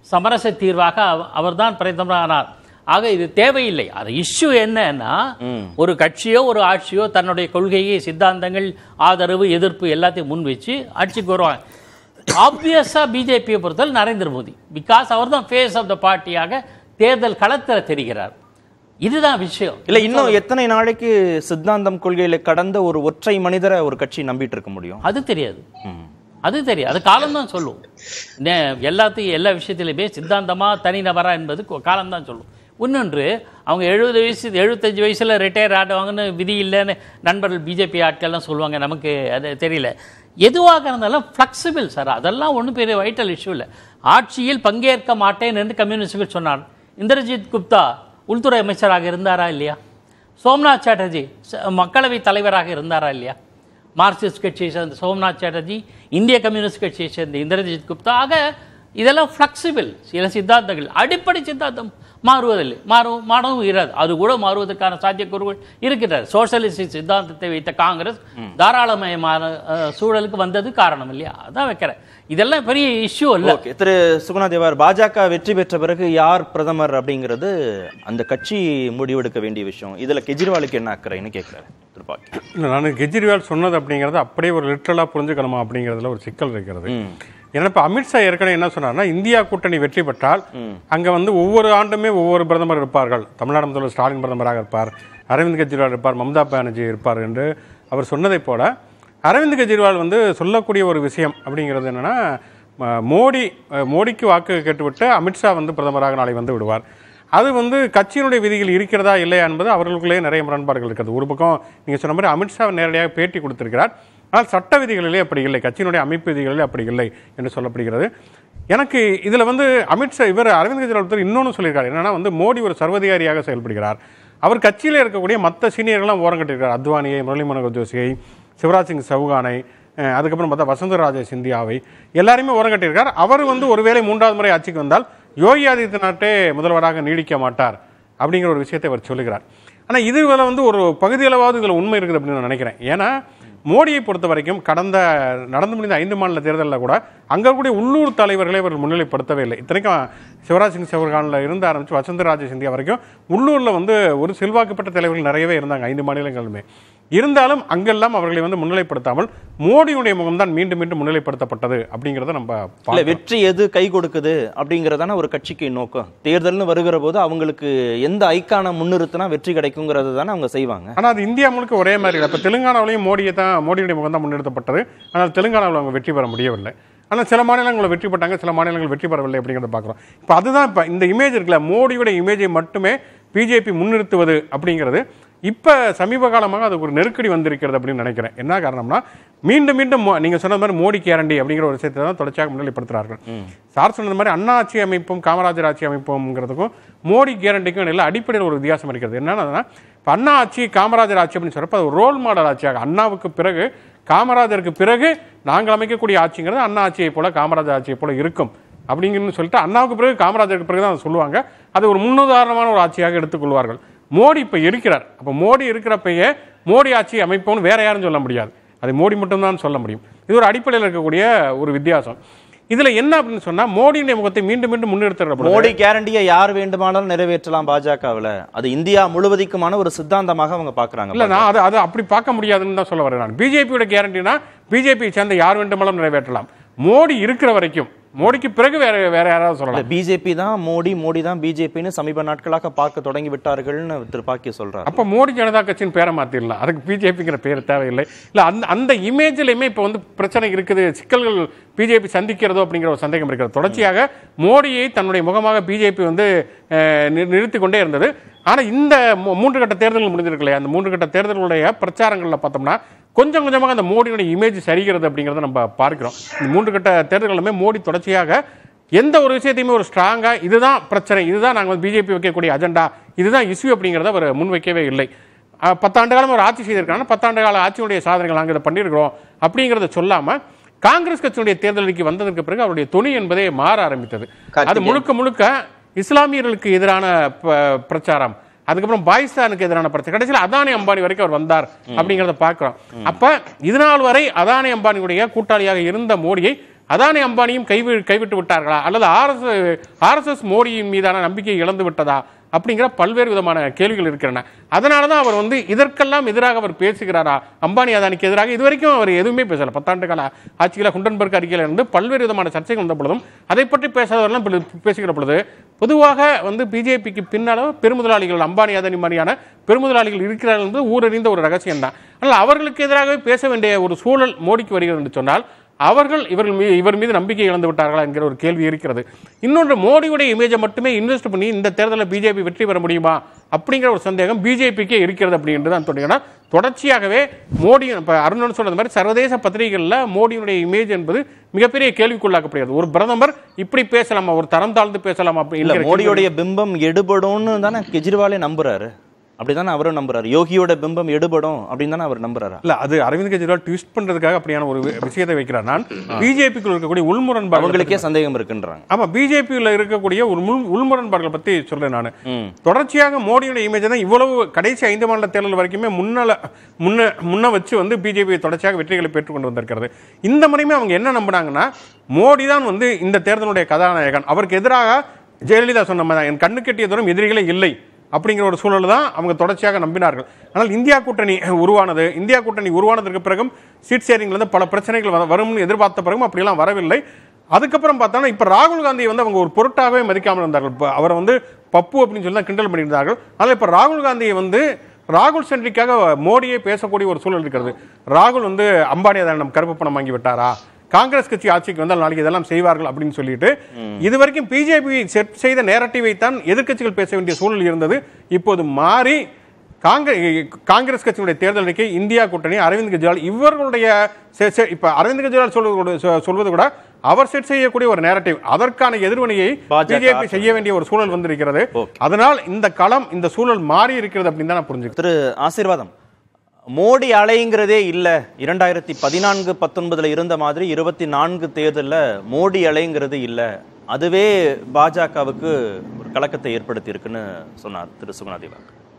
சமரச தீர்வாக அவ- அவர்தான் பிரதமரானார் ஆக இது தேவையில்லை அது இஷ்யூ என்னன்னா ஒரு கட்சியோ ஒரு ஆட்சியோ தன்னுடைய கொள்கையை சித்தாந்தங்கள் ஆதரவு எதிர்ப்பு எல்லாத்தையும் முன் வச்சு ஆட்சிக்கு வருவாங்க ஆப்வியஸா பிஜேபியை பொறுத்தல் நரேந்திர மோடி பிகாஸ் அவர் தான் ஃபேஸ் ஆஃப் த பார்ட்டியாக தேர்தல் களத்தில் தெரிகிறார் இதுதான் விஷயம் இல்ல இன்னும் எத்தனை நாளைக்கு சித்தாந்தம் கொள்கையில கடந்த ஒரு ஒற்றை மனிதரை ஒரு கட்சி நம்பிட்டு இருக்க முடியும் அது தெரியாது அது தெரியும் அது காலம்தான் சொல்லும் நே- எல்லாத்தையும் எல்லா விஷயத்திலுமே சித்தாந்தமா தனிநபரா என்பது கொ- காலம்தான் சொல்லும் இன்னொன்று அவங்க எழுபது வயசு எழுபத்தஞ்சு வயசுல ரிட்டையர் ஆடுவாங்கன்னு விதி இல்லைன்னு நண்பர்கள் பிஜேபி ஆட்கள்லாம் சொல்லுவாங்க நமக்கு அது தெரியல எதுவாக இருந்தாலும் ஃப்ளெக்சிபிள் சார் அதெல்லாம் ஒன்றும் பெரிய வைட்டல் இஷ்யூ இல்லை ஆட்சியில் பங்கேற்க மாட்டேன் என்று கம்யூனிஸ்டுகள் சொன்னார் இந்திரஜித் குப்தா உள்துறை அமைச்சராக இருந்தாரா இல்லையா சோம்நாத் சாட்டர்ஜி ச- மக்களவை தலைவராக இருந்தாரா இல்லையா மார்க்சிஸ்ட் கட்சியை சேர்ந்த சோம்நாத் சாட்டர்ஜி இந்திய கம்யூனிஸ்ட் கட்சியை சேர்ந்த இந்திரஜித் குப்தா ஆக இதெல்லாம் ஃப்ளெக்சிபிள் சில சித்தாந்தங்கள் அடிப்படை சித்தாந்தம் மாறுவதில்லை மாறும் மாறவும் இராது அது கூட மாறுவதற்கான சாத்தியக்கூறுகள் இருக்கின்றது சோஷலிஸ்ட் சித்தாந்தத்தை வைத்த காங்கிரஸ் தாராளமயமான அஹ், சூழலுக்கு வந்தது காரணம் இல்லையா அதான் வைக்கிறேன் இதெல்லாம் பெரிய இஷ்யூ இல்ல ஓகே திரு சுகுணாதேவர் பாஜக வெற்றி பெற்ற பிறகு யார் பிரதமர் அப்படிங்கிறது அந்த கட்சி முடிவெடுக்க வேண்டிய விஷயம் இதுல கெஜ்ரிவாலுக்கு என்ன அக்கறைன்னு கேட்கிறாரு திருப்பாக்கி இல்லை நான் கெஜ்ரிவால் சொன்னது அப்படிங்கிறது அப்படியே ஒரு லிட்ரலாக புரிஞ்சுக்கணுமா அப்படிங்கிறதுல ஒரு சிக்கல் இருக்கிறது ஏன்னா இப்போ அமித்ஷா ஏற்கனவே என்ன சொன்னார்னா இந்தியா கூட்டணி வெற்றி பெற்றால் அங்கே வந்து ஒவ்வொரு ஆண்டுமே ஒவ்வொரு பிரதமர் இருப்பார்கள் தமிழ்நாடு முதல்வர் ஸ்டாலின் பிரதமராக இருப்பார் அரவிந்த் கெஜ்ரிவால் இருப்பார் மம்தா பானர்ஜி இருப்பார் என்று அவர் சொன்னதைப் போல அரவிந்த் கெஜ்ரிவால் வந்து சொல்லக்கூடிய ஒரு விஷயம் அப்படிங்கிறது என்னன்னா ம- மோடி அஹ், மோடிக்கு வாக்கு கேட்டுவிட்டு அமித்ஷா வந்து பிரதமராக நாளை வந்து விடுவார் அது வந்து கட்சியினுடைய விதிகள் இருக்கிறதா இல்லையா என்பது அவர்களுக்குள்ளே நிறைய முரண்பாடுகள் இருக்கிறது ஒரு பக்கம் நீங்கள் சொன்ன மாதிரி அமித்ஷா நேரடியாக பேட்டி கொடுத்திருக்கிறார் ஆனால் சட்ட விதிகளிலே அப்படி இல்லை கட்சியினுடைய அமைப்பு விதிகளிலே அப்படி இல்லை என்று சொல்லப்படுகிறது எனக்கு இதில் வந்து அமித்ஷா இவர் அரவிந்த் கெஜ்ரிவால் ஒருத்தர் இன்னொன்று சொல்லியிருக்காரு என்னன்னா வந்து மோடி ஒரு சர்வதிகாரியாக செயல்படுகிறார் அவர் கட்சியில் இருக்கக்கூடிய மற்ற சீனியர்கள்லாம் ஓரம் கட்டியிருக்கார் அத்வானியை முரளி மனோகர் ஜோஷியை சிவராஜ் சிங் சௌகானை அஹ், அதுக்கப்புறம் பார்த்தா வசந்தராஜ சிந்தியாவை எல்லாரையுமே ஓரம் கட்டியிருக்கார் அவர் வந்து ஒருவேளை மூன்றாவது முறை ஆட்சிக்கு வந்தால் யோகி ஆதித்யநாத்தே முதல்வராக நீடிக்க மாட்டார் அப்படிங்கிற ஒரு விஷயத்தை அவர் சொல்லுகிறார் ஆனால் இதுல வந்து ஒரு பகுதியளவாவது இதில் உண்மை இருக்குது அப்படின்னு நான் நினைக்கிறேன் ஏன்னா மோடியை பொறுத்த வரைக்கும் கடந்த நடந்து முடிந்த ஐந்து மாநில தேர்தலில் கூட அங்கே கூடிய உள்ளூர் தலைவர்களை அவர் முன்னிலைப்படுத்தவே இல்லை இத்தனைக்கும் சிவராஜ் சிங் சௌகானில் இருந்து ஆரம்பித்து வசந்தராஜ சிந்தியா வரைக்கும் உள்ளூரில் வந்து ஒரு செல்வாக்குப்பட்ட தலைவர்கள் நிறையவே இருந்தாங்க ஐந்து மாநிலங்களுமே இருந்தாலும் அங்கெல்லாம் அவர்களை வந்து முன்னிலைப்படுத்தாமல் மோடியுடைய முகம்தான் மீண்டும் மீண்டும் முன்னிலைப்படுத்தப்பட்டது அப்படிங்கிறத நம்ம இல்ல பார்க்கிறோம். வெற்றி எது கை கொடுக்குது அப்படிங்கறதான ஒரு கட்சிக்கு நோக்கம் தேர்தல்னு வருகிற போது அவங்களுக்கு எந்த ஐக்கான முன்னிறுத்தினா வெற்றி கிடைக்குங்கிறது தானே அவங்க செய்வாங்க ஆனால் அது இந்தியா முழுக்க ஒரே மாதிரி இல்லை இப்போ தெலுங்கானாவிலையும் மோடியை தான் மோடியுடைய முகம் தான் முன்னிறுத்தப்பட்டது ஆனால் தெலுங்கானாவில் அவங்க வெற்றி பெற முடியவில்லை ஆனால் சில மாநிலங்களில் வெற்றி பெற்றாங்க சில மாநிலங்கள் வெற்றி பெறவில்லை அப்படிங்கிறத பார்க்குறோம் இப்போ அதுதான் இப்போ இந்த இமேஜ் இருக்குல்ல மோடியோட இமேஜை மட்டுமே பிஜேபி முன்னிறுத்துவது அப்படிங்கிறது இப்போ சமீப காலமாக அதுக்கு ஒரு நெருக்கடி வந்திருக்கிறது அப்படின்னு நினைக்கிறேன் என்ன காரணம்னா மீண்டும் மீண்டும் மோ- நீங்க சொன்ன மாதிரி மோடி கேரண்டி அப்படிங்கிற ஒரு விஷயத்தை தான் தொடர்ச்சியாக முன்னிலைப்படுத்துறார்கள் சார் சொன்னது மாதிரி அண்ணா ஆட்சி அமைப்பும் காமராஜர் ஆட்சி அமைப்புங்கிறதுக்கும் மோடி கேரண்டிக்கும் நல்ல அடிப்படையில் ஒரு வித்தியாசம் இருக்கிறது என்னன்னா இப்போ அண்ணா ஆட்சி காமராஜர் ஆட்சி அப்படின்னு சொல்றப்ப அது ஒரு ரோல் மாடல் ஆட்சியாக அண்ணாவுக்கு பிறகு காமராஜருக்கு பிறகு நாங்கள் அமைக்கக்கூடிய ஆட்சிங்கிறது அண்ணா ஆட்சியை போல காமராஜர் ஆட்சியை போல இருக்கும் அப்படிங்கன்னு சொல்லிட்டு அண்ணாவுக்கு பிறகு காமராஜருக்கு பிறகு தான் அதை சொல்லுவாங்க அது ஒரு முன்னுதாரணமான ஒரு ஆட்சியாக எடுத்துக்கொள்வார்கள் மோடி இப்போ இருக்கிறார் அப்போ மோடி இருக்கிறப்பயே மோடி ஆட்சி அமைப்போம்னு வேற யாரும் சொல்ல முடியாது அது மோடி மட்டும்தான் சொல்ல முடியும் இது ஒரு அடிப்படையில் இருக்கக்கூடிய ஒரு வித்தியாசம் இதுல என்ன அப்படின்னு சொன்னா மோடியுடைய முகத்தை மீண்டும் மீண்டும் முன்னிறுத்துற பொழுது- மோடி கேரண்டியை யார் வேண்டுமானாலும் நிறைவேற்றலாம் பாஜகவுல அது இந்தியா முழுவதிக்குமான ஒரு சித்தாந்தமாக அவங்க பாக்குறாங்க இல்ல நான் அதை அதை அப்படி பார்க்க முடியாதுன்னு தான் சொல்ல வரேன் நான் பிஜேபியோட கேரண்டினா பிஜேபி சேர்ந்த யார் வேண்டுமானாலும் நிறைவேற்றலாம் மோடி இருக்கிற வரைக்கும் மோடிக்கு பிறகு வேற வேற யாராவது சொல்லலாம் பிஜேபி தான் மோடி மோடி தான் பிஜேபின்னு சமீப நாட்களாக பார்க்க தொடங்கி விட்டார்கள்னு திருப்பாக்கி சொல்றாரு அப்ப மோடி ஜனதா கட்சின்னு பேரை மாத்திடலாம் அதுக்கு பிஜேபிங்கிற பேர் தேவையில்லை இல்ல அந்த அந்த இமேஜ்லயுமே இப்ப வந்து பிரச்சனை இருக்குது சிக்கல்கள் பிஜேபி சந்திக்கிறதோ அப்படிங்கிற ஒரு சந்தேகம் இருக்கிறது தொடர்ச்சியாக மோடியை தன்னுடைய முகமாக பிஜேபி வந்து அஹ், நி- நிறுத்திக் கொண்டே இருந்தது ஆனா இந்த மூ- மூன்று கட்ட தேர்தல்கள் முடிஞ்சிருக்கு இல்லையா அந்த மூன்று கட்ட தேர்தலுடைய பிரச்சாரங்கள்ல பார்த்தோம்னா கொஞ்சம் கொஞ்சமாக அந்த மோடியுடைய இமேஜ் சரிகிறது அப்படிங்கிறத நம்ம பார்க்கிறோம் இந்த மூன்று கட்ட தேர்தல்களுமே மோடி தொடர்ச்சியாக எந்த ஒரு விஷயத்தையுமே ஒரு ஸ்ட்ராங்கா இதுதான் பிரச்சனை இதுதான் நாங்கள் பிஜேபி வைக்கக்கூடிய அஜெண்டா இதுதான் இஷ்யூ அப்படிங்கிறத அவர் முன்வைக்கவே இல்லை அஹ், பத்தாண்டு காலம் ஒரு ஆட்சி செய்திருக்காங்க பத்தாண்டு கால ஆட்சியுடைய சாதனைகள் நாங்கள் இதை பண்ணியிருக்கிறோம் அப்படிங்கிறத சொல்லாம காங்கிரஸ் கட்சியுடைய தேர்தலுக்கு வந்ததற்கு பிறகு அவருடைய துணி என்பதே மாற ஆரம்பித்தது அது கார்த்திகேயன். முழுக்க முழுக்க இஸ்லாமியர்களுக்கு எதிரான ப- பிரச்சாரம் அதுக்கப்புறம் பாகிஸ்தானுக்கு எதிரான பிரச்சனை கடைசியில் அதானி அம்பானி வரைக்கும் அவர் வந்தார் அப்படிங்கிறத பார்க்கிறோம் அப்ப இது நாள் வரை அதானி அம்பானியுடைய கூட்டாளியாக இருந்த மோடியை அதானி அம்பானியும் கைவி கைவிட்டு விட்டார்களா அல்லது ஆர்எஸ் ஆர்எஸ்எஸ் மோடியின் மீதான நம்பிக்கை இழந்து விட்டதா அப்படிங்கிற பல்வேறு விதமான கேள்விகள் இருக்கின்றன அதனால தான் அவர் வந்து இதற்கெல்லாம் எதிராக அவர் பேசுகிறாரா அம்பானி அதானிக்கு எதிராக இதுவரைக்கும் அவர் எதுவுமே பேசல பத்தாண்டு கால ஆட்சியில் குண்டன்பர்க் அறிக்கையில் இருந்து பல்வேறு விதமான சர்ச்சைகள் வந்த பொழுதும் அதை பற்றி பேசாதவரெல்லாம் இப்பொழுது பேசுகிற பொழுது பொதுவாக வந்து பிஜேபிக்கு பின்னால் பெருமுதலாளிகள் அம்பானி அதானி மாதிரியான பெருமுதலாளிகள் இருக்கிறார்கள் என்பது ஊரறிந்த ஒரு ரகசியம் தான் ஆனால் அவர்களுக்கு எதிராகவே பேச வேண்டிய ஒரு சூழல் மோடிக்கு வருகிறது என்று சொன்னால் அவர்கள் இவர்கள் மீது இவர் மீது நம்பிக்கை இழந்து விட்டார்களா என்கிற ஒரு கேள்வி இருக்கிறது இன்னொன்று மோடியுடைய இமேஜை மட்டுமே இன்வெஸ்ட் பண்ணி இந்த தேர்தலில் பிஜேபி வெற்றி பெற முடியுமா அப்படிங்கிற ஒரு சந்தேகம் பிஜேபிக்கே இருக்கிறது அப்படின்றது தான் சொன்னீங்கன்னா தொடர்ச்சியாகவே மோடி இப்போ அருணன் சொன்னது மாதிரி சர்வதேச பத்திரிகைகளில் மோடியினுடைய இமேஜ் என்பது மிகப்பெரிய கேள்விக்குள்ளாக்கப்படுகிறது ஒரு பிரதமர் இப்படி பேசலாமா ஒரு தரம் தாழ்ந்து பேசலாமா அப்படி இல்ல என்கிற மோடியோடைய பிம்பம் எடுபடும்னு தானே கெஜ்ரிவாலே நம்புறாரு அப்படிதானே அவரும் நம்புறாரு யோகியோட பிம்பம் எடுபடும் அப்படின்னு தானே அவர் நம்புறாரா இல்ல அது அரவிந்த் கெஜ்ரிவால் ட்விஸ்ட் பண்றதுக்காக அப்படியான ஒரு வி- விஷயத்தை வைக்கிறார் நான் பிஜேபிக்குள் இருக்கக்கூடிய உள்முரண்பாடு அவங்களுக்கே சந்தேகம் இருக்குன்றாங்க ஆமா பிஜேபியில் இருக்கக்கூடிய ஒரு முள் உள்முரண்பாடுகள் பத்தி சொல்றேன் நான் ம். தொடர்ச்சியாக மோடியோட இமேஜ் தான் இவ்வளவு கடைசி ஐந்து மாநில தேர்தல் வரைக்குமே முன்னால முன்ன முன்ன வச்சு வந்து பிஜேபி தொடர்ச்சியாக வெற்றிகளை பெற்றுக்கொண்டு வந்திருக்கிறது இந்த முறையுமே அவங்க என்ன நம்பினாங்கன்னா மோடி தான் வந்து இந்த தேர்தலுடைய கதாநாயகன் அவருக்கு எதிராக ஜெயலலிதா சொன்ன மாதிரி தான், என் கண்ணு கெட்டிய தூரம் எதிரிகளே இல்லை அப்படிங்கிற ஒரு சூழல் தான் அவங்க தொடர்ச்சியாக நம்பினார்கள் ஆனால் இந்தியா கூட்டணி உருவானது இந்தியா கூட்டணி உருவானதற்கு பிறகும் சீட் ஷேரிங்ல இருந்து பல பிரச்சனைகள் வ- வரும்னு எதிர்பார்த்த பிறகும் அப்படியெல்லாம் வரவில்லை அதுக்கப்புறம் பார்த்தோன்னா இப்போ ராகுல் காந்தியை வந்து அவங்க ஒரு பொருட்டாகவே மதிக்காமல் இருந்தார்கள் இப்போ அவரை வந்து பப்பு அப்படின்னு சொல்லி தான் கிண்டல் பண்ணியிருந்தார்கள் ஆனால் இப்போ ராகுல் காந்தியை வந்து ராகுல் சென்ட்ரிக்காக மோடியே பேசக்கூடிய ஒரு சூழல் இருக்கிறது ராகுல் வந்து அம்பானி அதானிடம் கருப்பு பணம் வாங்கி விட்டாரா காங்கிரஸ் கட்சி ஆட்சிக்கு வந்தால் நாளைக்கு இதெல்லாம் செய்வார்கள் அப்படின்னு சொல்லிட்டு இது வரைக்கும் பிஜேபி செட் செய்த நேரட்டிவை தான் எதிர்க்கட்சிகள் பேச வேண்டிய சூழல் இருந்தது இப்போது மாறி காங்கிரஸ் காங்கிரஸ் கட்சியினுடைய தேர்தல் அறிக்கை இந்தியா கூட்டணி அரவிந்த் கெஜ்ரிவால் இவர்களுடைய செ- செ- இப்ப அரவிந்த் கெஜ்ரிவால் சொல்வது கூட- சொ- சொல்வது கூட அவர் செட் செய்யக்கூடிய ஒரு நேரட்டிவ் அதற்கான எதிர்வினையை பாஜக பிஜேபி செய்ய வேண்டிய ஒரு சூழல் வந்திருக்கிறது அதனால் இந்த களம் இந்த சூழல் மாறி இருக்கிறது அப்படின்னு தான் நான் புரிஞ்சுக்கிறேன் திரு ஆசீர்வாதம் மோடி அலைங்கிறதே இல்ல இரண்டாயிரத்தி பதினான்கு பத்தொன்பதுல இருந்த மாதிரி இருபத்தி நான்கு தேர்தல்ல மோடி அலைங்கிறது இல்ல அதுவே பாஜகவுக்கு ஒரு கலக்கத்தை ஏற்படுத்தி இருக்குன்னு சொன்னார் திரு சுகுணாதேவா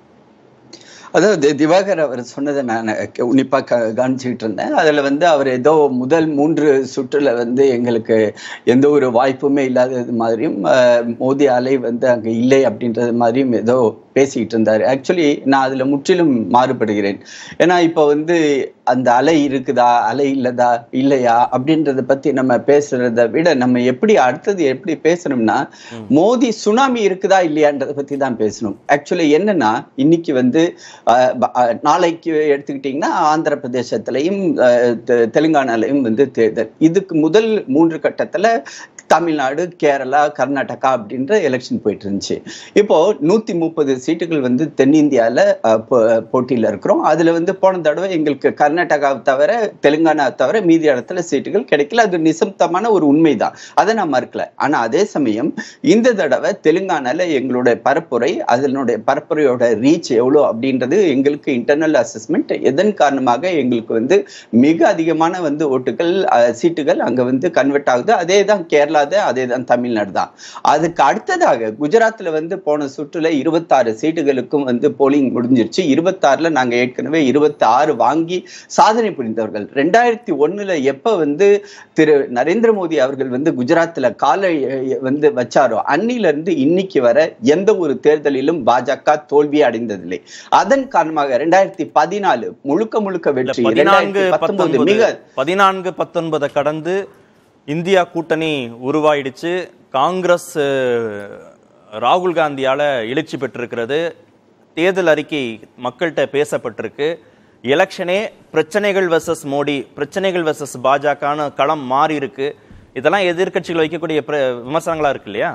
அதாவது திவாகர் அவர் சொன்னதை நான் உன்னிப்பா க கவனிச்சுக்கிட்டு இருந்தேன் அதுல வந்து அவர் ஏதோ முதல் மூன்று சுற்றுல வந்து எங்களுக்கு எந்த ஒரு வாய்ப்புமே இல்லாதது மாதிரியும் அஹ், மோடி அலை வந்து அங்க இல்லை அப்படின்றது மாதிரியும் ஏதோ பேசிக்கிட்டு இருந்தாரு ஆக்சுவலி நான் அதுல முற்றிலும் மாறுபடுகிறேன் ஏன்னா இப்போ வந்து அந்த அலை இருக்குதா அலை இல்லதா இல்லையா அப்படின்றத பத்தி நம்ம பேசுறத விட நம்ம எப்படி அடுத்தது எப்படி பேசணும்னா மோதி சுனாமி இருக்குதா இல்லையான்றத பத்தி தான் பேசணும் ஆக்சுவலி என்னன்னா இன்னைக்கு வந்து அஹ், ப- அஹ், நாளைக்கு எடுத்துக்கிட்டிங்கன்னா ஆந்திர பிரதேசத்திலையும் அஹ், தெ- தெலுங்கானாலையும் வந்து தேர்தல் இதுக்கு முதல் மூன்று கட்டத்துல தமிழ்நாடு கேரளா கர்நாடகா அப்படின்ற எலெக்ஷன் போயிட்டு இருந்துச்சு இப்போ நூத்தி முப்பது சீட்டுகள் வந்து தென்னிந்தியால அஹ், போ- போட்டியில இருக்கிறோம் அதுல வந்து போன தடவை எங்களுக்கு கர்நாடகாவை தவிர தெலுங்கானா தவிர மீதி இடத்துல சீட்டுகள் கிடைக்கல அது நிசப்தமான ஒரு உண்மைதான் அதை நான் மறுக்கல ஆனா அதே சமயம் இந்த தடவை தெலுங்கானால எங்களுடைய பரப்புரை அதனுடைய பரப்புரையோட ரீச் எவ்வளோ அப்படின்றது எங்களுக்கு இன்டர்னல் அசஸ்மெண்ட் எதன் காரணமாக எங்களுக்கு வந்து மிக அதிகமான வந்து ஓட்டுகள் அஹ், சீட்டுகள் அங்க வந்து கன்வெர்ட் ஆகுது அதே தான் கேரளா தான் அதே தான் தமிழ்நாடு தான் அதுக்கு அடுத்ததாக குஜராத்ல வந்து போன சுற்றுல இருபத்தாறு சீட்டுகளுக்கும் வந்து போலிங் முடிஞ்சிருச்சு இருபத்தாறுல நாங்க ஏற்கனவே இருபத்தி ஆறு வாங்கி சாதனை புரிந்தவர்கள் ரெண்டாயிரத்தி ஒண்ணுல எப்ப வந்து திரு நரேந்திர மோடி அவர்கள் வந்து குஜராத்ல காலை அஹ், வந்து வச்சாரோ அன்னில இருந்து இன்னைக்கு வர எந்த ஒரு தேர்தலிலும் பாஜக தோல்வி அடைந்ததில்லை அதன் காரணமாக ரெண்டாயிரத்தி பதினாலு முழுக்க முழுக்க இல்ல, வெற்றி பதினான்கு ரெண்டாயிரத்தி பத்தொன்பது பத்தொன்பது மிக பதினான்கு பத்தொன்பதை கடந்து இந்தியா கூட்டணி உருவாயிடுச்சு காங்கிரஸ் அஹ், ராகுல் காந்தியால எழுச்சி பெற்றிருக்கிறது தேர்தல் அறிக்கை மக்கள்கிட்ட பேசப்பட்டிருக்கு எலெக்ஷனே பிரச்சனைகள் வெர்சஸ் மோடி பிரச்சனைகள் வெர்சஸ் பாஜகன்னு களம் மாறி இருக்கு இதெல்லாம் எதிர்க்கட்சிகள் வைக்கக்கூடிய பிர- விமர்சனங்களா இருக்கு இல்லையா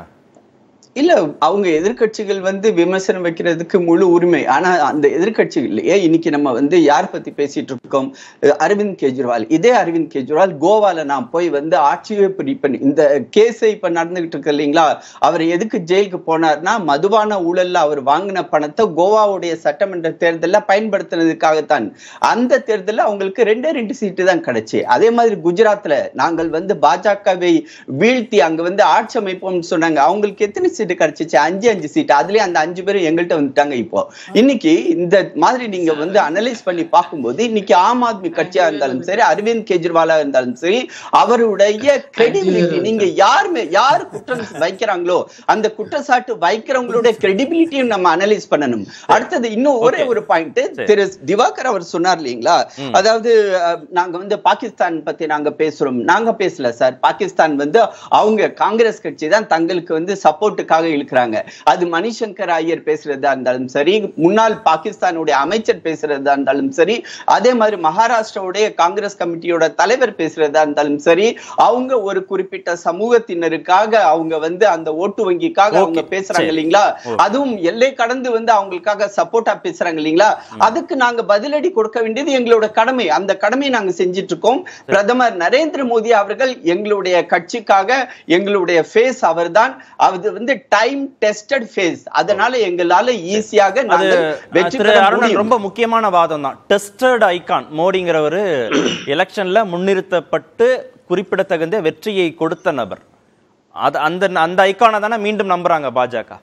இல்ல அவங்க எதிர்க்கட்சிகள் வந்து விமர்சனம் வைக்கிறதுக்கு முழு உரிமை ஆனா அந்த எதிர்க்கட்சிகள்லயே இன்னைக்கு நம்ம வந்து யார் பத்தி பேசிட்டு இருக்கோம் அஹ் அரவிந்த் கெஜ்ரிவால் இதே அரவிந்த் கெஜ்ரிவால் கோவால நான் போய் வந்து ஆட்சியை பிடிப்பேன் இந்த கேஸை இப்ப நடந்துகிட்டு இருக்கு இல்லைங்களா அவர் எதுக்கு ஜெயிலுக்கு போனார்னா மதுபான ஊழல்ல அவர் வாங்கின பணத்தை கோவாவுடைய சட்டமன்ற தேர்தல்ல பயன்படுத்தினதுக்காகத்தான் அந்த தேர்தல்ல அவங்களுக்கு ரெண்டே ரெண்டு சீட்டு தான் கிடைச்சு அதே மாதிரி குஜராத்ல நாங்கள் வந்து பாஜகவை வீழ்த்தி அங்க வந்து ஆட்சி அமைப்போம்னு சொன்னாங்க அவங்களுக்கு எத்தனை சீட்டு கிடைச்சிச்சு அஞ்சு அஞ்சு சீட்டு அதுலயே அந்த அஞ்சு பேரும் எங்கள்கிட்ட வந்துட்டாங்க இப்போ இன்னைக்கு இந்த மாதிரி நீங்க வந்து அனலைஸ் பண்ணி பார்க்கும்போது இன்னைக்கு ஆம் ஆத்மி கட்சியா இருந்தாலும் சரி அரவிந்த் கெஜ்ரிவாலா இருந்தாலும் சரி அவருடைய கிரெடிபிலிட்டி நீங்க யாருமே யார் குற்றம் வைக்கிறாங்களோ அந்த குற்றச்சாட்டு வைக்கிறவங்களுடைய கிரெடிபிலிட்டியும் நம்ம அனலைஸ் பண்ணணும் அடுத்தது இன்னும் ஒரே ஒரு பாயிண்ட் திரு திவாகர் அவர் சொன்னார் இல்லைங்களா அதாவது அஹ், நாங்க வந்து பாகிஸ்தான் பத்தி நாங்க பேசுறோம் நாங்க பேசல சார் பாகிஸ்தான் வந்து அவங்க காங்கிரஸ் கட்சி தான் தங்களுக்கு வந்து சப்போர்ட்டுக்காக இழுக்கிறாங்க அது மணிசங்கர் ஐயர் பேசுறதா இருந்தாலும் சரி முன்னாள் பாகிஸ்தானுடைய அமைச்சர் பேசுறதா இருந்தாலும் சரி அதே மாதிரி மகாராஷ்டிராவுடைய காங்கிரஸ் கமிட்டியோட தலைவர் பேசுறதா இருந்தாலும் சரி அவங்க ஒரு குறிப்பிட்ட சமூகத்தினருக்காக அவங்க வந்து அந்த ஓட்டு வங்கிக்காக அவங்க பேசுறாங்க சரி. இல்லைங்களா ஓ. அதுவும் எல்லை கடந்து வந்து அவங்களுக்காக சப்போர்ட்டா பேசுறாங்க இல்லைங்களா அதுக்கு நாங்க பதிலடி கொடுக்க வேண்டியது எங்களோட கடமை அந்த கடமையை நாங்க செஞ்சிட்டு இருக்கோம் பிரதமர் நரேந்திர மோடி அவர்கள் எங்களுடைய கட்சிக்காக எங்களுடைய ஃபேஸ் அவர்தான் அது வந்து டைம் டெஸ்டட் ஃபேஸ் அதனால எங்களால ஈஸியாக அது நாங்கள் வெற்றி திரு பெற அருணன் முடியும் ரொம்ப முக்கியமான வாதம் தான் டெஸ்டட் ஐகான் மோடிங்கிறவர் எலெக்ஷன்ல முன்னிறுத்தப்பட்டு குறிப்பிடத்தகுந்த வெற்றியை கொடுத்த நபர் அது அந்த அந்த ஐகானை தானே மீண்டும் நம்புறாங்க பாஜக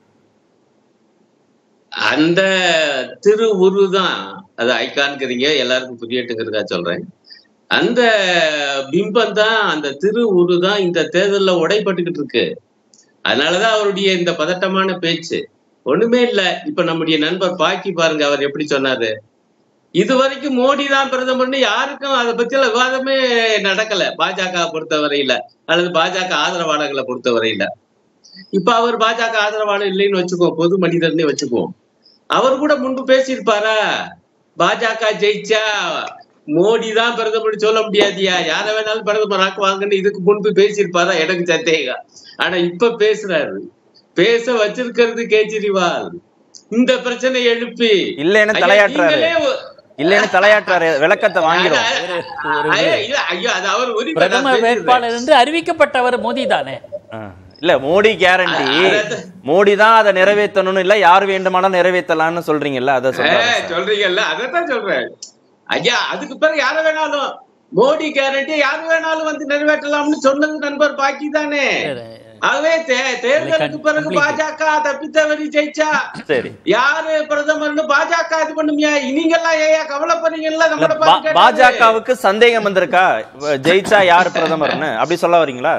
அந்த திரு உரு தான் அது ஐகான்கிறீங்க எல்லாருக்கும் புரியட்டுங்கிறதுக்கா சொல்றேன் அந்த பிம்பம் தான் அந்த திரு உரு தான் இந்த தேர்தல்ல உடைப்பட்டுக்கிட்டு இருக்கு அதனாலதான் அவருடைய இந்த பதட்டமான பேச்சு ஒண்ணுமே இல்ல இப்ப நம்முடைய நண்பர் பாக்கி பாருங்க அவர் எப்படி சொன்னாரு இது வரைக்கும் மோடி தான் பிரதமர்னு யாருக்கும் அதை பத்தியெல்லாம் விவாதமே நடக்கல பாஜக பொறுத்தவரையில அல்லது பாஜக ஆதரவாளர்களை பொறுத்தவரையில இப்ப அவர் பாஜக ஆதரவாளர் இல்லைன்னு வச்சுக்குவோம் பொது மனிதர்னே வச்சுக்குவோம் அவர் கூட முன்பு பேசியிருப்பாரா பாஜக ஜெயிச்சா மோடி தான் பிரதமர் சொல்ல முடியாதியா யார வேணாலும் பிரதமர் ஆக்குவாங்கன்னு இதுக்கு முன்பு பேசியிருப்பாரா எனக்கு சந்தேகம் ஆனா இப்ப பேசுறாரு பேச வச்சிருக்கிறது கேஜ்ரிவால் இந்த பிரச்சனை எழுப்பி இல்லைன்னு ஐயா, தலையாட்டுறாரு நீங்களே ஒ- இல்லைன்னு தலையாட்டுறாரு விளக்கத்தை வாங்கிடும் ஐயா, இல்ல, ஐயா, அது அவர் உரிமை நான் பிரதமர் பேசுறேன். வேட்பாளர் என்று அறிவிக்கப்பட்டவர் மோடி தானே இல்ல மோடி கேரண்டி மோடி தான் அதை நிறைவேற்றணும்னு இல்ல யார் வேண்டுமானாலும் நிறைவேற்றலாம்னு சொல்றீங்கல்ல அதை சொல்றாரு ஏ, சொல்றீங்கல்ல அதைத்தான் சொல்றேன் ஐயா அதுக்கு பிறகு யார வேணாலும் மோடி கேரண்டி யாரு வேணாலும் வந்து நிறைவேற்றலாம்னு சொன்னது நண்பர் பாக்கி தானே ஆகவே தே- தேர்தலுக்கு பிறகு பாஜக தப்பித்தவரி ஜெயிச்சா சரி யாரு பிரதமர்னு பாஜக இது பண்ணுமியா நீங்கெல்லாம் ஏயா கவலைப்படுறீங்கல்ல இல்ல, நம்மள பா- பார்த்து கேட்டாரு. பாஜகவுக்கு சந்தேகம் வந்திருக்கா ஜெயிச்சா யார் பிரதமர்னு அப்படி சொல்ல வரீங்களா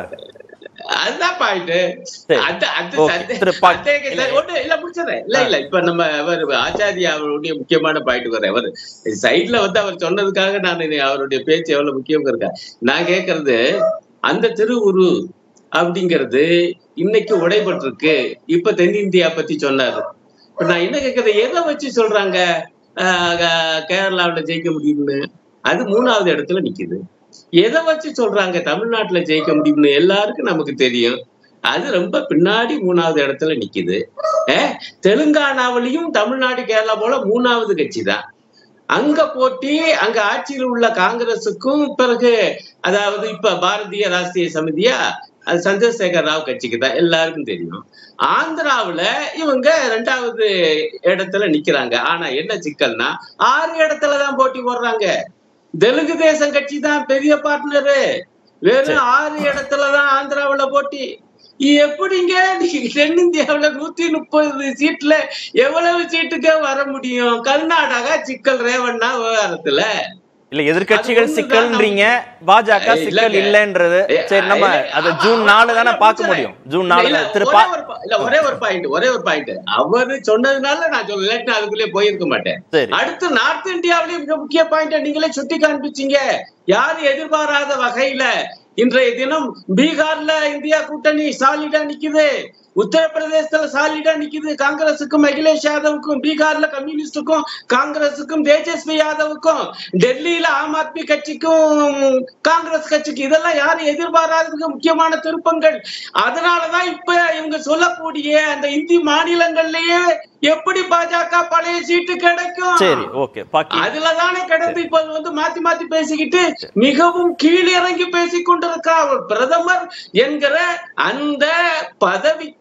அதுதான் பாயிண்ட் சரி. அது அது ஓகே. சந்தே- திரு பா- சந்தேகம் இல்ல. ஒண்ணு இல்ல முடிச்சிடுறேன் இல்ல இல்ல இப்ப நம்ம அவர் ஆச்சாரியா அவருடைய முக்கியமான பாயிண்ட் வர அவர் சைட்ல வந்து அவர் சொன்னதுக்காக நான் இனி அவருடைய பேச்சு எவ்வளவு முக்கியம் இருக்கா நான் கேக்குறது அந்த திருவுரு அப்படிங்கிறது இன்னைக்கு உடைபட்டிருக்கு இப்ப தென்னிந்தியா பத்தி சொன்னாரு இப்ப நான் என்ன கேக்குறது எதை வச்சு சொல்றாங்க ஆஹ் க- கேரளாவுல ஜெயிக்க முடியும்னு அது மூணாவது இடத்துல நிக்குது எதை வச்சு சொல்றாங்க தமிழ்நாட்டுல ஜெயிக்க முடியும்னு எல்லாருக்கும் நமக்கு தெரியும் அது ரொம்ப பின்னாடி மூணாவது இடத்துல நிக்குது அஹ் தெலுங்கானாவிலையும் தமிழ்நாடு கேரளா போல மூணாவது கட்சி தான் அங்க போட்டி அங்க ஆட்சியில் உள்ள காங்கிரசுக்கும் பிறகு அதாவது இப்ப பாரதிய ராஷ்டிரிய சமிதியா அது சந்திரசேகர் ராவ் கட்சிக்கு தான் எல்லாருக்கும் தெரியும் ஆந்திராவுல இவங்க ரெண்டாவது இடத்துல நிக்கிறாங்க ஆனா என்ன சிக்கல்னா ஆறு இடத்துல தான் போட்டி போடுறாங்க தெலுங்கு தேசம் கட்சி தான் பெரிய பார்ட்னரு வெறும் ஆறு இடத்துல தான் ஆந்திராவுல போட்டி எப்படிங்க நீங்க தென்னிந்தியாவுல நூத்தி முப்பது சீட்ல எவ்வளவு சீட்டுக்கே வர முடியும் கர்நாடகா சிக்கல் ரேவண்ணா விவகாரத்துல இல்ல எதிர்க்கட்சிகள் அது ஒண்ணுதான் சிக்கல்ன்றீங்க பாஜக ஏய், சிக்கல் இல்லங்க. இல்லைன்றது சரி நம்ம இல்ல, அது ஆமா, ஜூன் நாலு தானே இல்ல, பார்க்க முடிச்சிடுறேன். முடியும் ஜூன் இல்ல, நாலு இல்ல, திரு ஒரே பா ஒரு பா- இல்ல, ஒரே ஒரு பாயிண்ட் ஒரே ஒரு பாயிண்ட் அவரு சொன்னதுனால நான் சொல்ல இல்லாட்டி நான் அதுக்குள்ளே போயிருக்க மாட்டேன் சரி அடுத்து நார்த் இந்தியாவிலேயே மிக முக்கிய பாயிண்ட் நீங்களே சுட்டி காண்பிச்சீங்க யாரும் எதிர்பாராத வகையில இன்றைய தினம் பீகார்ல இந்தியா கூட்டணி சாலிடா நிக்குது உத்தரப்பிரதேசத்துல சாலிடா நிக்குது காங்கிரசுக்கும் அகிலேஷ் யாதவுக்கும் பீகார்ல கம்யூனிஸ்டுக்கும் காங்கிரசுக்கும் தேஜஸ்வி யாதவுக்கும் டெல்லியில ஆம் ஆத்மி கட்சிக்கும் காங்கிரஸ் கட்சிக்கு இதெல்லாம் யாரும் எதிர்பாராததுக்கு முக்கியமான திருப்பங்கள் அதனாலதான் இப்ப இவங்க சொல்லக்கூடிய அந்த இந்தி மாநிலங்கள்லயே எப்படி பாஜக பழைய சீட்டு கிடைக்கும் சரி ஓகே பாக்கி அதுலதானே கிடந்து இப்ப வந்து மாத்தி மாத்தி பேசிக்கிட்டு மிகவும் கீழிறங்கி பேசிக் கொண்டிருக்கா அவர் பிரதமர் என்கிற அந்த பதவிக்கு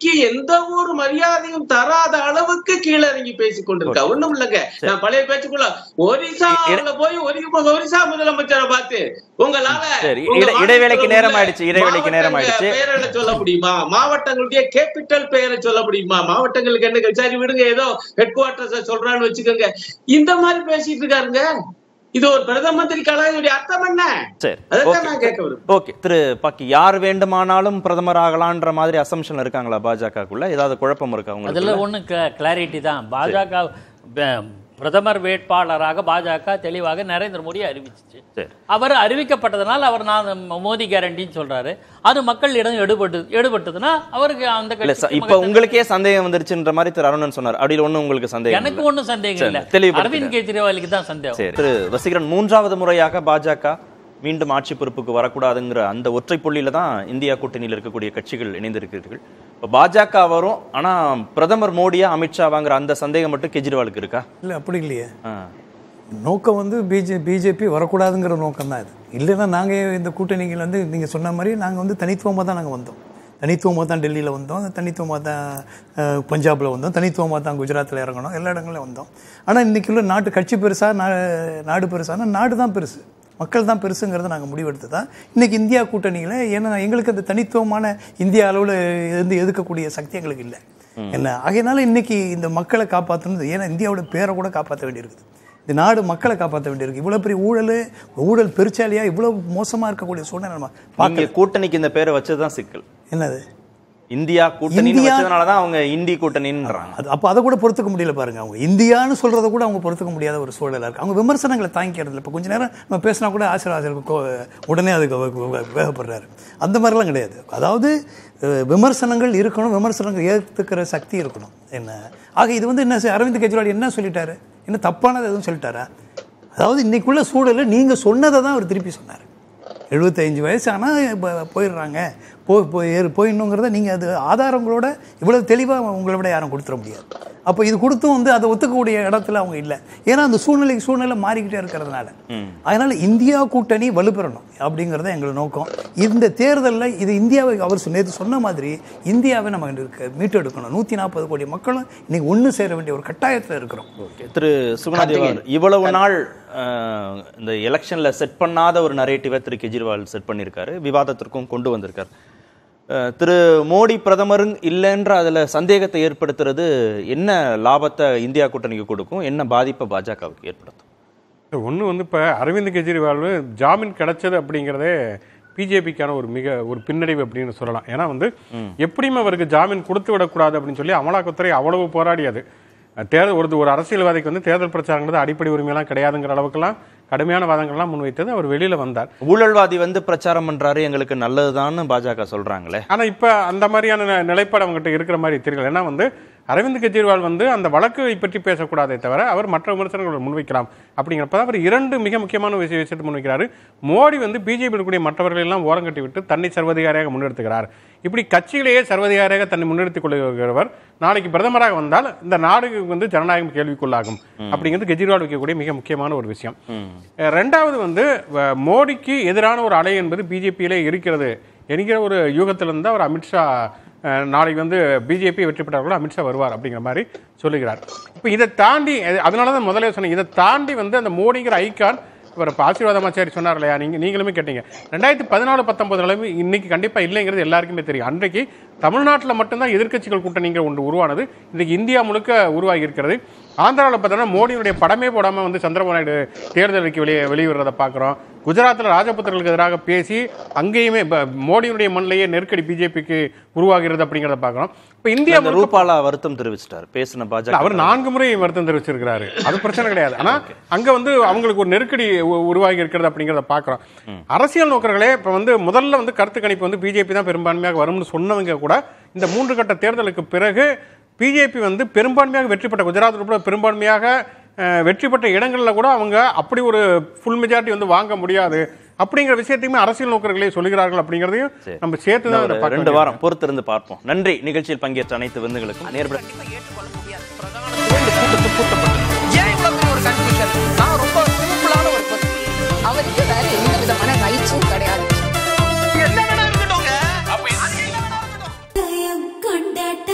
மோடிக்கு எந்த ஒரு மரியாதையும் தராத அளவுக்கு கீழே இறங்கி பேசிக் கொண்டிருக்கா ஒண்ணும் இல்லைங்க நான் பழைய பேச்சுக்குள்ள ஒரிசாவுல போய் ஒரி- ஒரிசா முதலமைச்சரை பார்த்து உங்களால சரி, உங்க இடை- இடைவேளைக்கு நேரம் மாநிலத்தில் ஆயிடுச்சு, இடைவேளைக்கு நேரம் மாவட்டங்க ஆயிடுச்சு. பெயரை சொல்ல முடியுமா மாவட்டங்களுடைய கேபிட்டல் பெயரை சொல்ல முடியுமா மாவட்டங்களுக்கு என்ன சரி விடுங்க ஏதோ ஹெட் குவார்டர்ஸ் சொல்றான்னு வச்சுக்கோங்க இந்த மாதிரி பேசிட்டு இருக்காருங்க இது ஒரு பிரதம மந்திரி கலாயுடைய அர்த்தம் என்ன சரி அதைத்தான் நான் கேட்க விரும்புறேன் ஓகே திரு பாக்கி யார் வேண்டுமானாலும் பிரதமர் ஆகலான்ற மாதிரி அசம்ஷன் இருக்காங்களா பாஜகக்குள்ள ஏதாவது குழப்பம் இருக்கா அதில் உங்களுக்கு ஒன்று கிளாரிட்டி தான் பாஜக ப- பிரதமர் வேட்பாளராக பாஜக தெளிவாக நரேந்திர மோடி அறிவிச்சிச்சு சரி அவர் அறிவிக்கப்பட்டதனால் அவர் நான் மோடி கேரண்டின்னு சொல்றாரு அது மக்களிடம் எடுபட்டு எடுபட்டதுன்னா அவருக்கு அந்த இல்ல கட்சிக்கு ச- இப்ப மகத்தான- உங்களுக்கே சந்தேகம் வந்துருச்சுன்ற மாதிரி திரு அருணன் சொன்னார் அப்படி ஒண்ணும் உங்களுக்கு சந்தேகம் எனக்கு இல்ல. ஒன்றும் சந்தேகம் சரி, இல்லை தெளிவுபடுத்துங்க. அரவிந்த் கெஜ்ரிவாலுக்கு தான் சந்தேகம் சரி திரு வசீகரன் மூன்றாவது முறையாக பாஜக மீண்டும் ஆட்சி பொறுப்புக்கு வரக்கூடாதுங்கிற அந்த ஒற்றை புள்ளியில தான் இந்தியா கூட்டணியில் இருக்கக்கூடிய கட்சிகள் இணைந்திருக்கிறீர்கள் இப்போ பாஜக வரும் ஆனா பிரதமர் மோடியா அமித்ஷா வாங்குற அந்த சந்தேகம் மட்டும் கெஜ்ரிவாலுக்கு இருக்கா இல்லை அப்படி இல்லையே ஆ. நோக்கம் வந்து பிஜே பிஜேபி வரக்கூடாதுங்கிற நோக்கம் தான் இது இல்லைன்னா நாங்கள் இந்த கூட்டணிகள் வந்து நீங்கள் சொன்ன மாதிரி நாங்கள் வந்து தனித்துவமாக தான் நாங்கள் வந்தோம் தனித்துவமாக தான் டெல்லியில் வந்தோம் தனித்துவமாக தான் அஹ், பஞ்சாப்ல வந்தோம் தனித்துவமாக தான் குஜராத்தில் இறங்கணும் எல்லா இடங்களிலும் வந்தோம் ஆனால் இன்னைக்கு உள்ள நாட்டு கட்சி பெருசா நா நாடு பெருசானா நாடு தான் பெருசு மக்கள் தான் பெருசுங்கிறத நாங்கள் முடிவெடுத்து தான் இன்னைக்கு இந்தியா கூட்டணியில் ஏன்னா எங்களுக்கு அந்த தனித்துவமான இந்தியா அளவில் இருந்து எதுக்கக்கூடிய சக்தி எங்களுக்கு இல்லை என்ன ஆகையினால இன்னைக்கு இந்த மக்களை காப்பாற்றணும் ஏன்னா இந்தியாவோட பேரை கூட காப்பாற்ற வேண்டியிருக்குது இந்த நாடு மக்களை காப்பாற்ற வேண்டியிருக்கு இவ்வளோ பெரிய ஊழல் ஊழல் பெருச்சாலியா இவ்வளோ மோசமாக இருக்கக்கூடிய சூழ்நிலை நம்ம நீங்க பார்க்கல கூட்டணிக்கு இந்த பேரை வச்சதுதான் சிக்கல் என்னது இந்தியா கூட்டணி இந்தியா- வச்சதுனால தான் அவங்க இந்தி கூட்டணின்றாங்க அது அப்போ அதை கூட பொறுத்துக்க முடியல பாருங்க அவங்க இந்தியான்னு சொல்றதை கூட அவங்க பொறுத்துக்க முடியாத ஒரு சூழலாக இருக்கு அவங்க விமர்சனங்களை தாங்கிக்கிறது இப்போ கொஞ்ச நேரம் நம்ம பேசினா கூட ஆசிரியர் உடனே அதுக்கு வ- வ- வேகப்படுறாரு அந்த மாதிரிலாம் கிடையாது அதாவது அஹ், விமர்சனங்கள் இருக்கணும் விமர்சனங்கள் ஏற்றுக்கிற சக்தி இருக்கணும் என்ன ஆக இது வந்து என்ன செ- அரவிந்த் கெஜ்ரிவால் என்ன சொல்லிட்டாரு என்ன தப்பானது எதுவும் சொல்லிட்டாரா அதாவது இன்னைக்குள்ள சூழலில் நீங்கள் சொன்னதை தான் அவர் திருப்பி சொன்னார் எழுபத்தஞ்சு வயசு ஆனால் போயிடுறாங்க போய் போய் ஏறு போயிடணுங்கிறத நீங்கள் அது ஆதாரங்களோட இவ்வளவு தெளிவாக உங்களை விட யாரும் கொடுத்துட முடியாது அப்போ இது கொடுத்தும் வந்து அதை ஒத்துக்கக்கூடிய இடத்துல அவங்க இல்லை ஏன்னா அந்த சூழ்நிலைக்கு சூழ்நிலை மாறிக்கிட்டே இருக்கிறதுனால அதனால இந்தியா கூட்டணி வலுப்பெறணும் அப்படிங்கிறது எங்கள் நோக்கம் இந்த தேர்தலில் இது இந்தியாவை அவர் சொ- நேத்து சொன்ன மாதிரி இந்தியாவை நம்ம இருக்க மீட்டெடுக்கணும் நூற்றி நாற்பது கோடி மக்களும் இன்னைக்கு ஒன்று சேர வேண்டிய ஒரு கட்டாயத்தில் இருக்கிறோம் திரு சுகுணாதேவ் அவர் இவ்வளவு நாள் அஹ், இந்த எலெக்ஷன்ல செட் பண்ணாத ஒரு நரேட்டிவை திரு கெஜ்ரிவால் செட் பண்ணியிருக்காரு விவாதத்திற்கும் கொண்டு வந்திருக்காரு அஹ், திரு மோடி பிரதமர் இல்லைன்ற அதுல சந்தேகத்தை ஏற்படுத்துறது என்ன லாபத்தை இந்தியா கூட்டணிக்கு கொடுக்கும் என்ன பாதிப்பை பாஜகவுக்கு ஏற்படுத்தும் ஒன்று வந்து இப்போ அரவிந்த் கெஜ்ரிவால் ஜாமீன் கிடைச்சது அப்படிங்கிறதே பிஜேபிக்கான ஒரு மிக ஒரு பின்னடைவு அப்படின்னு சொல்லலாம் ஏன்னா வந்து எப்படியும் அவருக்கு ஜாமீன் கொடுத்து விடக்கூடாது அப்படின்னு சொல்லி அமலாக்கத்துறை அவ்வளவு போராடியது தேர்தல் ஒரு ஒரு அரசியல்வாதிக்கு வந்து தேர்தல் பிரச்சாரங்கிறது அடிப்படை உரிமையெல்லாம் கிடையாதுங்கிற அளவுக்குலாம் கடுமையான வாதங்கள்லாம் முன்வைத்தது அவர் வெளியில வந்தார் ஊழல்வாதி வந்து பிரச்சாரம் பண்றாரு எங்களுக்கு நல்லதுதான்னு பாஜக சொல்றாங்களே ஆனா இப்ப அந்த மாதிரியான நி- நிலைப்பாடு அவங்ககிட்ட இருக்கிற மாதிரி தெரியல ஏன்னா வந்து அரவிந்த் கெஜ்ரிவால் வந்து அந்த வழக்கை பற்றி பேசக்கூடாதே தவிர அவர் மற்ற விமர்சனங்களை முன்வைக்கலாம் அப்படிங்கிறப்ப அவர் இரண்டு மிக முக்கியமான விஷய விஷயத்தை முன்வைக்கிறாரு மோடி வந்து பிஜேபி இருக்கக்கூடிய மற்றவர்கள் எல்லாம் ஓரங்கட்டி விட்டு தன்னை சர்வதிகாரியாக முன்னெடுத்துக்கிறார் இப்படி கட்சியிலேயே சர்வதிகாரியாக தன்னை முன்னெடுத்துக் கொள்கிறவர் நாளைக்கு பிரதமராக வந்தால் இந்த நாடுக்கு வந்து ஜனநாயகம் கேள்விக்குள்ளாகும் அப்படிங்கிறது கெஜ்ரிவால் வைக்கக்கூடிய மிக முக்கியமான ஒரு விஷயம் அஹ் ரெண்டாவது வந்து வ- மோடிக்கு எதிரான ஒரு அலை என்பது பிஜேபியிலே இருக்கிறது என்கிற ஒரு யூகத்திலிருந்து அவர் அமித்ஷா அஹ், நாளைக்கு வந்து பிஜேபி வெற்றி பெற்றால் கூட அமித்ஷா வருவார் அப்படிங்கிற மாதிரி சொல்லுகிறார் இப்போ இதை தாண்டி அது- அதனால தான் முதல்ல சொன்னேன் இதை தாண்டி வந்து அந்த மோடிங்கிற ஐக்கான் இவர் இப்போ ஆசீர்வாதமாச்சாரி சொன்னார் இல்லையா நீங்கள் நீங்களுமே கேட்டீங்க ரெண்டாயிரத்தி பதினாலு பத்தொன்பது நிலைமை இன்னைக்கு கண்டிப்பாக இல்லைங்கிறது எல்லாருக்குமே தெரியும் அன்றைக்கு தமிழ்நாட்டில் மட்டும்தான் எதிர்க்கட்சிகள் கூட்டணிங்கிற ஒன்று உருவானது இன்னைக்கு இந்தியா முழுக்க உருவாகி இருக்கிறது ஆந்திராவில் பார்த்தோன்னா மோடியுடைய படமே போடாமல் வந்து சந்திரபாபு நாயுடு தேர்தல் அறிக்கை வெளியே வெளியிடுறத பார்க்குறோம் குஜராத்தில் ராஜபுத்திரர்களுக்கு எதிராக பேசி அங்கேயுமே ப- மோடியினுடைய மண்ணிலேயே நெருக்கடி பிஜேபிக்கு உருவாகிறது அப்படிங்கிறத பார்க்குறோம் இப்போ இந்தியா இந்த முழுக்க ரூபாலா வருத்தம் தெரிவிச்சிட்டார் பேசின இல்ல, பாஜக அவர் நான்கு முறை வருத்தம் தெரிவிச்சிருக்கிறாரு அது பிரச்சனை கிடையாது ஆனா அங்க வந்து அவங்களுக்கு ஒரு நெருக்கடி உ- உருவாகி இருக்கிறது அப்படிங்கறத பாக்குறோம் அரசியல் நோக்கர்களே இப்ப வந்து முதல்ல வந்து கருத்து கணிப்பு வந்து பிஜேபி தான் பெரும்பான்மையாக வரும்னு சொன்னவங்க கூட இந்த மூன்று கட்ட தேர்தலுக்கு பிறகு பிஜேபி வந்து பெரும்பான்மையாக வெற்றி பெற்ற குஜராத் உட்பட பெரும்பான்மையாக அஹ், வெற்றி பெற்ற இடங்கள்ல கூட அவங்க அப்படி ஒரு ஃபுல் மெஜாரிட்டி வந்து வாங்க முடியாது அப்படிங்கிற விஷயத்தையுமே அரசியல் நோக்கர்களே சொல்லுகிறார்கள் அப்படிங்கிறதையும் நம்ம சேர்த்து தான் ஒரு இதை பார்க்க ரெண்டு வேண்டியது. வாரம் பொறுத்திருந்து பார்ப்போம் நன்றி நிகழ்ச்சியில் பங்கேற்ற அனைத்து விருந்துகளுக்கும் நேர்பட ஏற்றுக்கொள்ள முடியாது பிரதானத்துவம் இந்த கூட்டத்துக்கு கூட்டப்பட்டது ஏன் இவ்வளவு பெரிய ஒரு கன்ஃபியூஷன் நான் ரொம்ப சிம்பிளான ஒரு person. அவருக்கு வேற எந்த விதமான ரைட்ஸும் கிடையாது என்ன வேணா இருக்கட்டும்ங்க அப்ப அது என்ன வேணா இருக்கட்டும் உதயம் கொண்டாட்டம்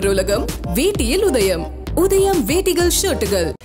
உலகம் வேட்டியில் உதயம் உதயம் வேட்டிகள் ஷர்ட்டுகள்